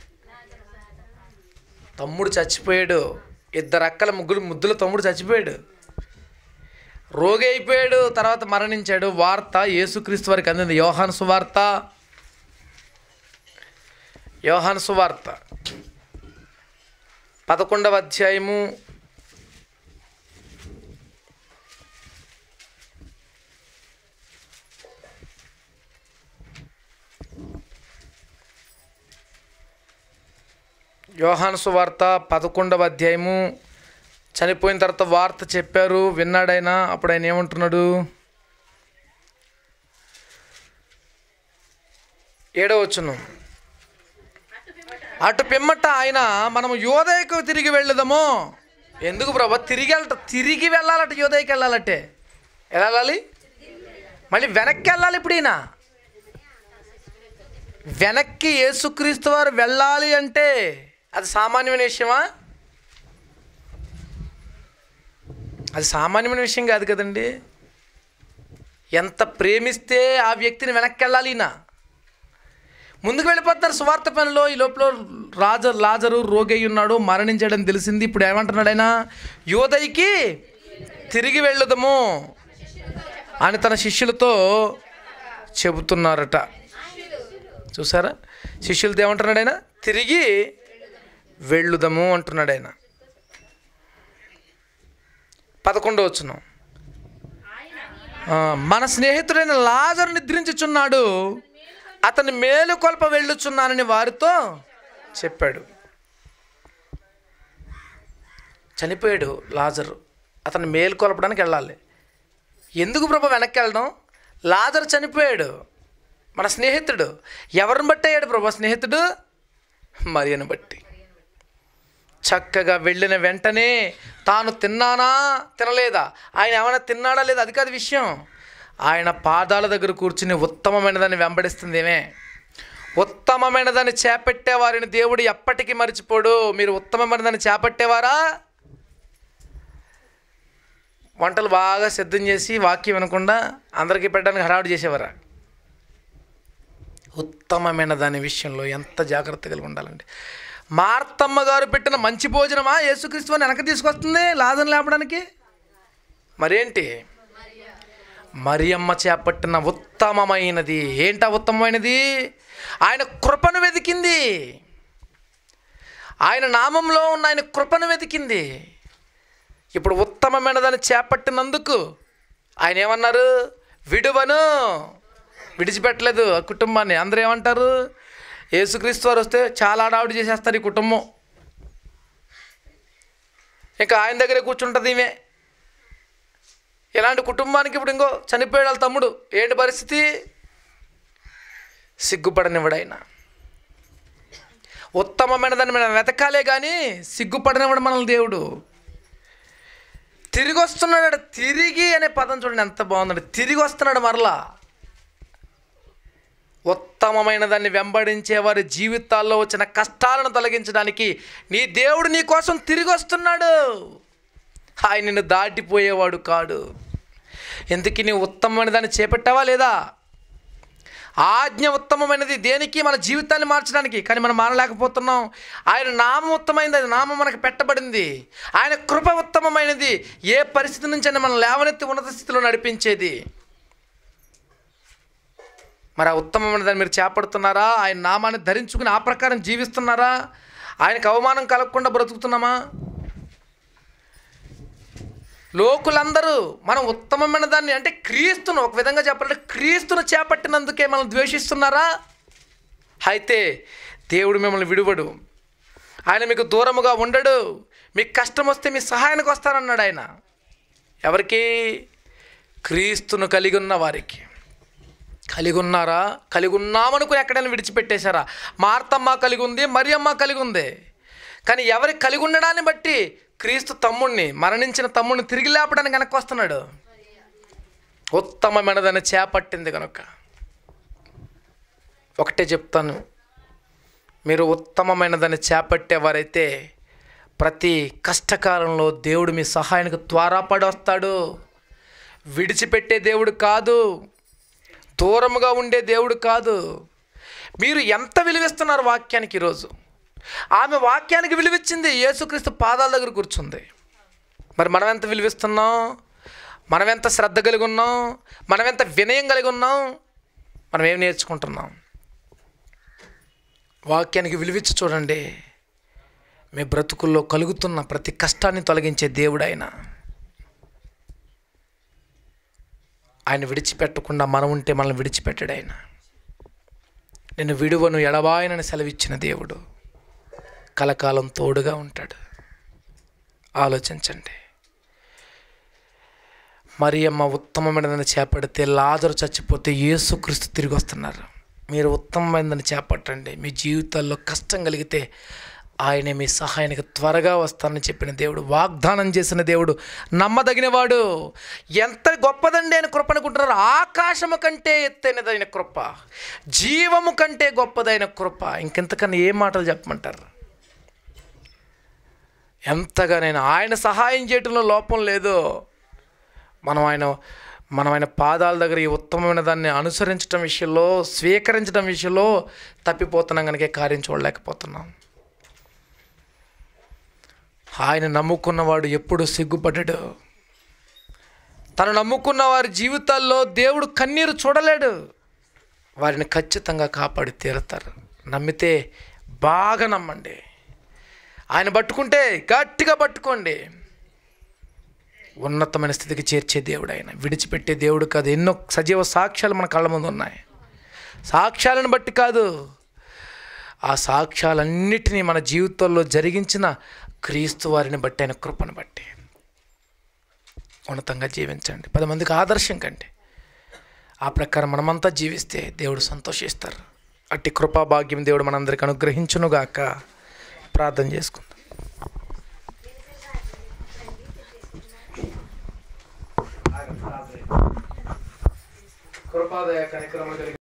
తమ్ముడు చచ్చిపోయాడు ఇద్దరు అక్కల ముగ్గురు ముద్దుల తమ్ముడు చచ్చిపోయాడు రోగి అయిపోయాడు తర్వాత మరణించాడు వార్త యేసుక్రీస్తు వారికి అందింది యోహాను సువార్త యోహాను సువార్త పదకొండవ అధ్యాయము యోహాను సువార్త పదకొండవ అధ్యాయము చనిపోయిన తర్వాత వార్త చెప్పారు విన్నాడైనా అప్పుడు ఆయన ఏమంటున్నాడు ఏడవచ్చును అటు పిమ్మట ఆయన మనము యోదయకు తిరిగి వెళ్ళదాము ఎందుకు ప్రభా తిరిగి వెళ్ళట తిరిగి వెళ్ళాలట యోదయకి వెళ్ళాలంటే ఎలా వెళ్ళాలి మళ్ళీ వెనక్కి వెళ్ళాలి ఇప్పుడు ఈయన వెనక్కి యేసుక్రీస్తు వారు వెళ్ళాలి అంటే అది సామాన్యమైన విషయమా అది సామాన్యమైన విషయం కాదు కదండి ఎంత ప్రేమిస్తే ఆ వ్యక్తిని వెనక్కి వెళ్ళాలి ఈయన ముందుకు వెళ్ళిపోతున్నారు సువార్త పనిలో ఈ లోపల రాజు లాజరు రోగి అయి ఉన్నాడు మరణించాడని తెలిసింది ఇప్పుడు ఏమంటున్నాడు ఆయన యోదయ్కి తిరిగి వెళ్ళదము అని తన శిష్యులతో చెబుతున్నారట చూసారా శిష్యులతో ఏమంటున్నాడు ఆయన తిరిగి వెళ్ళుదము అంటున్నాడు ఆయన పదకొండో వచ్చును మన స్నేహితుడైన లాజరు నిద్రించుచున్నాడు అతని మేలుకొల్ప వెళ్ళుచున్నానని వారితో చెప్పాడు చనిపోయాడు లాజరు అతను మేలుకొల్పడానికి వెళ్ళాలి ఎందుకు ప్రభు వెనక్కి వెళ్ళడం లాజరు చనిపోయాడు మన స్నేహితుడు ఎవరిని బట్టి అయ్యాడు ప్రభు స్నేహితుడు మరియను బట్టి చక్కగా వెళ్ళిన వెంటనే తాను తిన్నానా తినలేదా ఆయన ఏమైనా తిన్నాడా లేదా అది కాదు విషయం ఆయన పాదాల దగ్గర కూర్చుని ఉత్తమమైన దాన్ని వెంబడిస్తుందేమే ఉత్తమమైన దాన్ని చేపట్టే వారిని దేవుడు ఎప్పటికీ మర్చిపోడు మీరు ఉత్తమమైన దాన్ని చేపట్టేవారా వంటలు బాగా సిద్ధం చేసి వాక్యం వినకుండా అందరికీ పెట్టడానికి హడావుడి చేసేవారా ఉత్తమమైన దాని విషయంలో ఎంత జాగ్రత్త కలిగి ఉండాలండి మార్తమ్మ గారు పెట్టిన మంచి భోజనమా యేసుక్రీస్తు అని వెనక తీసుకొస్తుంది లాదం లేపడానికి మరేంటి మరియమ్మ చేపట్టిన ఉత్తమమైనది ఏంటా ఉత్తమమైనది ఆయన కృపను వెతికింది ఆయన నామంలో ఉన్న ఆయన కృపను వెతికింది ఇప్పుడు ఉత్తమమైన దాన్ని చేపట్టినందుకు ఆయన ఏమన్నారు విడువను విడిచిపెట్టలేదు ఆ కుటుంబాన్ని అందరూ ఏమంటారు యేసుక్రీస్తు వారు వస్తే చాలా హడావుడి చేసేస్తారు ఈ కుటుంబం ఇంకా ఆయన దగ్గరే కూర్చుంటుంది ఈమె ఇలాంటి కుటుంబానికి ఇప్పుడు ఇంకో చనిపోయాడు వాళ్ళ తమ్ముడు ఏంటి పరిస్థితి సిగ్గుపడనివ్వడు ఆయన ఉత్తమమైన దాన్ని మనం వెతకాలే కానీ సిగ్గుపడనివ్వడు మనల్ని దేవుడు తిరిగి వస్తున్నాడు తిరిగి అనే పదం చూడండి ఎంత బాగుందండి తిరిగి వస్తున్నాడు మరలా ఉత్తమమైన దాన్ని వెంబడించే వారి జీవితాల్లో వచ్చిన కష్టాలను తొలగించడానికి నీ దేవుడు నీ కోసం తిరిగి వస్తున్నాడు ఆయన నిన్ను దాటిపోయేవాడు కాడు ఎందుకు నీ ఉత్తమమైన దాన్ని చేపట్టావా లేదా ఆజ్ఞ ఉత్తమమైనది దేనికి మన జీవితాన్ని మార్చడానికి కానీ మనం మారలేకపోతున్నాం ఆయన నామం ఉత్తమైనది అది నామం మనకు పెట్టబడింది ఆయన కృప ఉత్తమమైనది ఏ పరిస్థితి నుంచి మనం లేవనెత్తి ఉన్నత స్థితిలో నడిపించేది మరి ఆ ఉత్తమమైన దాన్ని మీరు చేపడుతున్నారా ఆయన నామాన్ని ధరించుకుని ఆ ప్రకారం జీవిస్తున్నారా ఆయనకు అవమానం కలగకుండా బ్రతుకుతున్నామా లోకులందరూ మనం ఉత్తమమైన దాన్ని అంటే క్రీస్తును ఒక విధంగా చెప్పాలంటే క్రీస్తును చేపట్టినందుకే మనం ద్వేషిస్తున్నారా అయితే దేవుడు మిమ్మల్ని విడువడు ఆయన మీకు దూరముగా ఉండడు మీకు కష్టం వస్తే మీ సహాయానికి వస్తానన్నాడు ఆయన ఎవరికి క్రీస్తును కలిగి ఉన్న వారికి కలిగి ఉన్నారా కలిగి ఉన్నామనుకుని ఎక్కడైనా విడిచిపెట్టేశారా మార్తమ్మ కలిగి ఉంది మరియమ్మ కలిగి ఉంది కానీ ఎవరి కలిగి ఉండడాన్ని బట్టి క్రీస్తు తమ్ముడిని మరణించిన తమ్ముడిని తిరిగి లేపడానికి వెనక్కి వస్తున్నాడు ఉత్తమమైనదని చేపట్టింది కనుక ఒకటే చెప్తాను మీరు ఉత్తమమైనదని చేపట్టేవారైతే ప్రతి కష్టకాలంలో దేవుడు మీ సహాయానికి త్వరపడి వస్తాడు విడిచిపెట్టే దేవుడు కాదు దూరముగా ఉండే దేవుడు కాదు మీరు ఎంత విలువిస్తున్నారు వాక్యానికి ఈరోజు ఆమె వాక్యానికి విలువిచ్చింది యేసుక్రీస్తు పాదాల దగ్గర కూర్చుంది మరి మనం ఎంత విలువిస్తున్నాం మనం ఎంత శ్రద్ధ కలిగి ఉన్నాం మనం ఎంత వినయం కలిగి ఉన్నాం మనం ఏం నేర్చుకుంటున్నాం వాక్యానికి విలువిచ్చి చూడండి మీ బ్రతుకుల్లో కలుగుతున్న ప్రతి కష్టాన్ని తొలగించే దేవుడు ఆయన ఆయన విడిచిపెట్టకుండా మనం ఉంటే మనల్ని విడిచిపెట్టాడు ఆయన నేను విడువను ఎడబాయనని సెలవిచ్చిన దేవుడు కలకాలం తోడుగా ఉంటాడు ఆలోచించండి మరియమ్మ ఉత్తమమైనదని చేపడితే లాజరు చచ్చిపోతే యేసుక్రీస్తు తిరిగి వస్తున్నారు మీరు ఉత్తమమైనదని చేపట్టండి మీ జీవితాల్లో కష్టం కలిగితే ఆయనే మీ సహాయానికి త్వరగా వస్తానని చెప్పిన దేవుడు వాగ్దానం చేసిన దేవుడు నమ్మదగినవాడు ఎంత గొప్పదండి ఆయన కృప అనుకుంటున్నారు ఆకాశము కంటే ఎత్తైనదైన కృప జీవము కంటే గొప్పదైన కృప ఇంకెంతకన్నా ఏ మాటలు చెప్పమంటారు ఎంతగా నేను ఆయన సహాయం చేయటంలో లోపం లేదు మనం ఆయన మనం ఆయన పాదాల దగ్గర ఈ ఉత్తమమైన దాన్ని అనుసరించడం విషయంలో స్వీకరించడం విషయంలో తప్పిపోతున్నాం కనుక ఈ కార్యం చూడలేకపోతున్నాం ఆయన నమ్ముకున్నవాడు ఎప్పుడు సిగ్గుపడ్డాడు తను నమ్ముకున్న వారి జీవితాల్లో దేవుడు కన్నీరు చూడలేడు వారిని ఖచ్చితంగా కాపాడి తీరుతారు నమ్మితే బాగా నమ్మండి ఆయన పట్టుకుంటే గట్టిగా పట్టుకోండి ఉన్నతమైన స్థితికి చేర్చే దేవుడు ఆయన విడిచిపెట్టే దేవుడు కాదు ఎన్నో సజీవ సాక్ష్యాలు మన కళ్ళ ముందు ఉన్నాయి సాక్ష్యాలను బట్టి కాదు ఆ సాక్ష్యాలన్నిటినీ మన జీవితంలో జరిగించిన క్రీస్తు వారిని బట్టి ఆయన కృపను బట్టి ఉన్నతంగా జీవించండి పది మందికి ఆదర్శం కండి ఆ ప్రకారం మనమంతా జీవిస్తే దేవుడు సంతోషిస్తారు అట్టి కృపా భాగ్యం దేవుడు మనందరికి అనుగ్రహించునుగాక ప్రార్థన చేసుకుందాం కృపాదయ కార్యక్రమం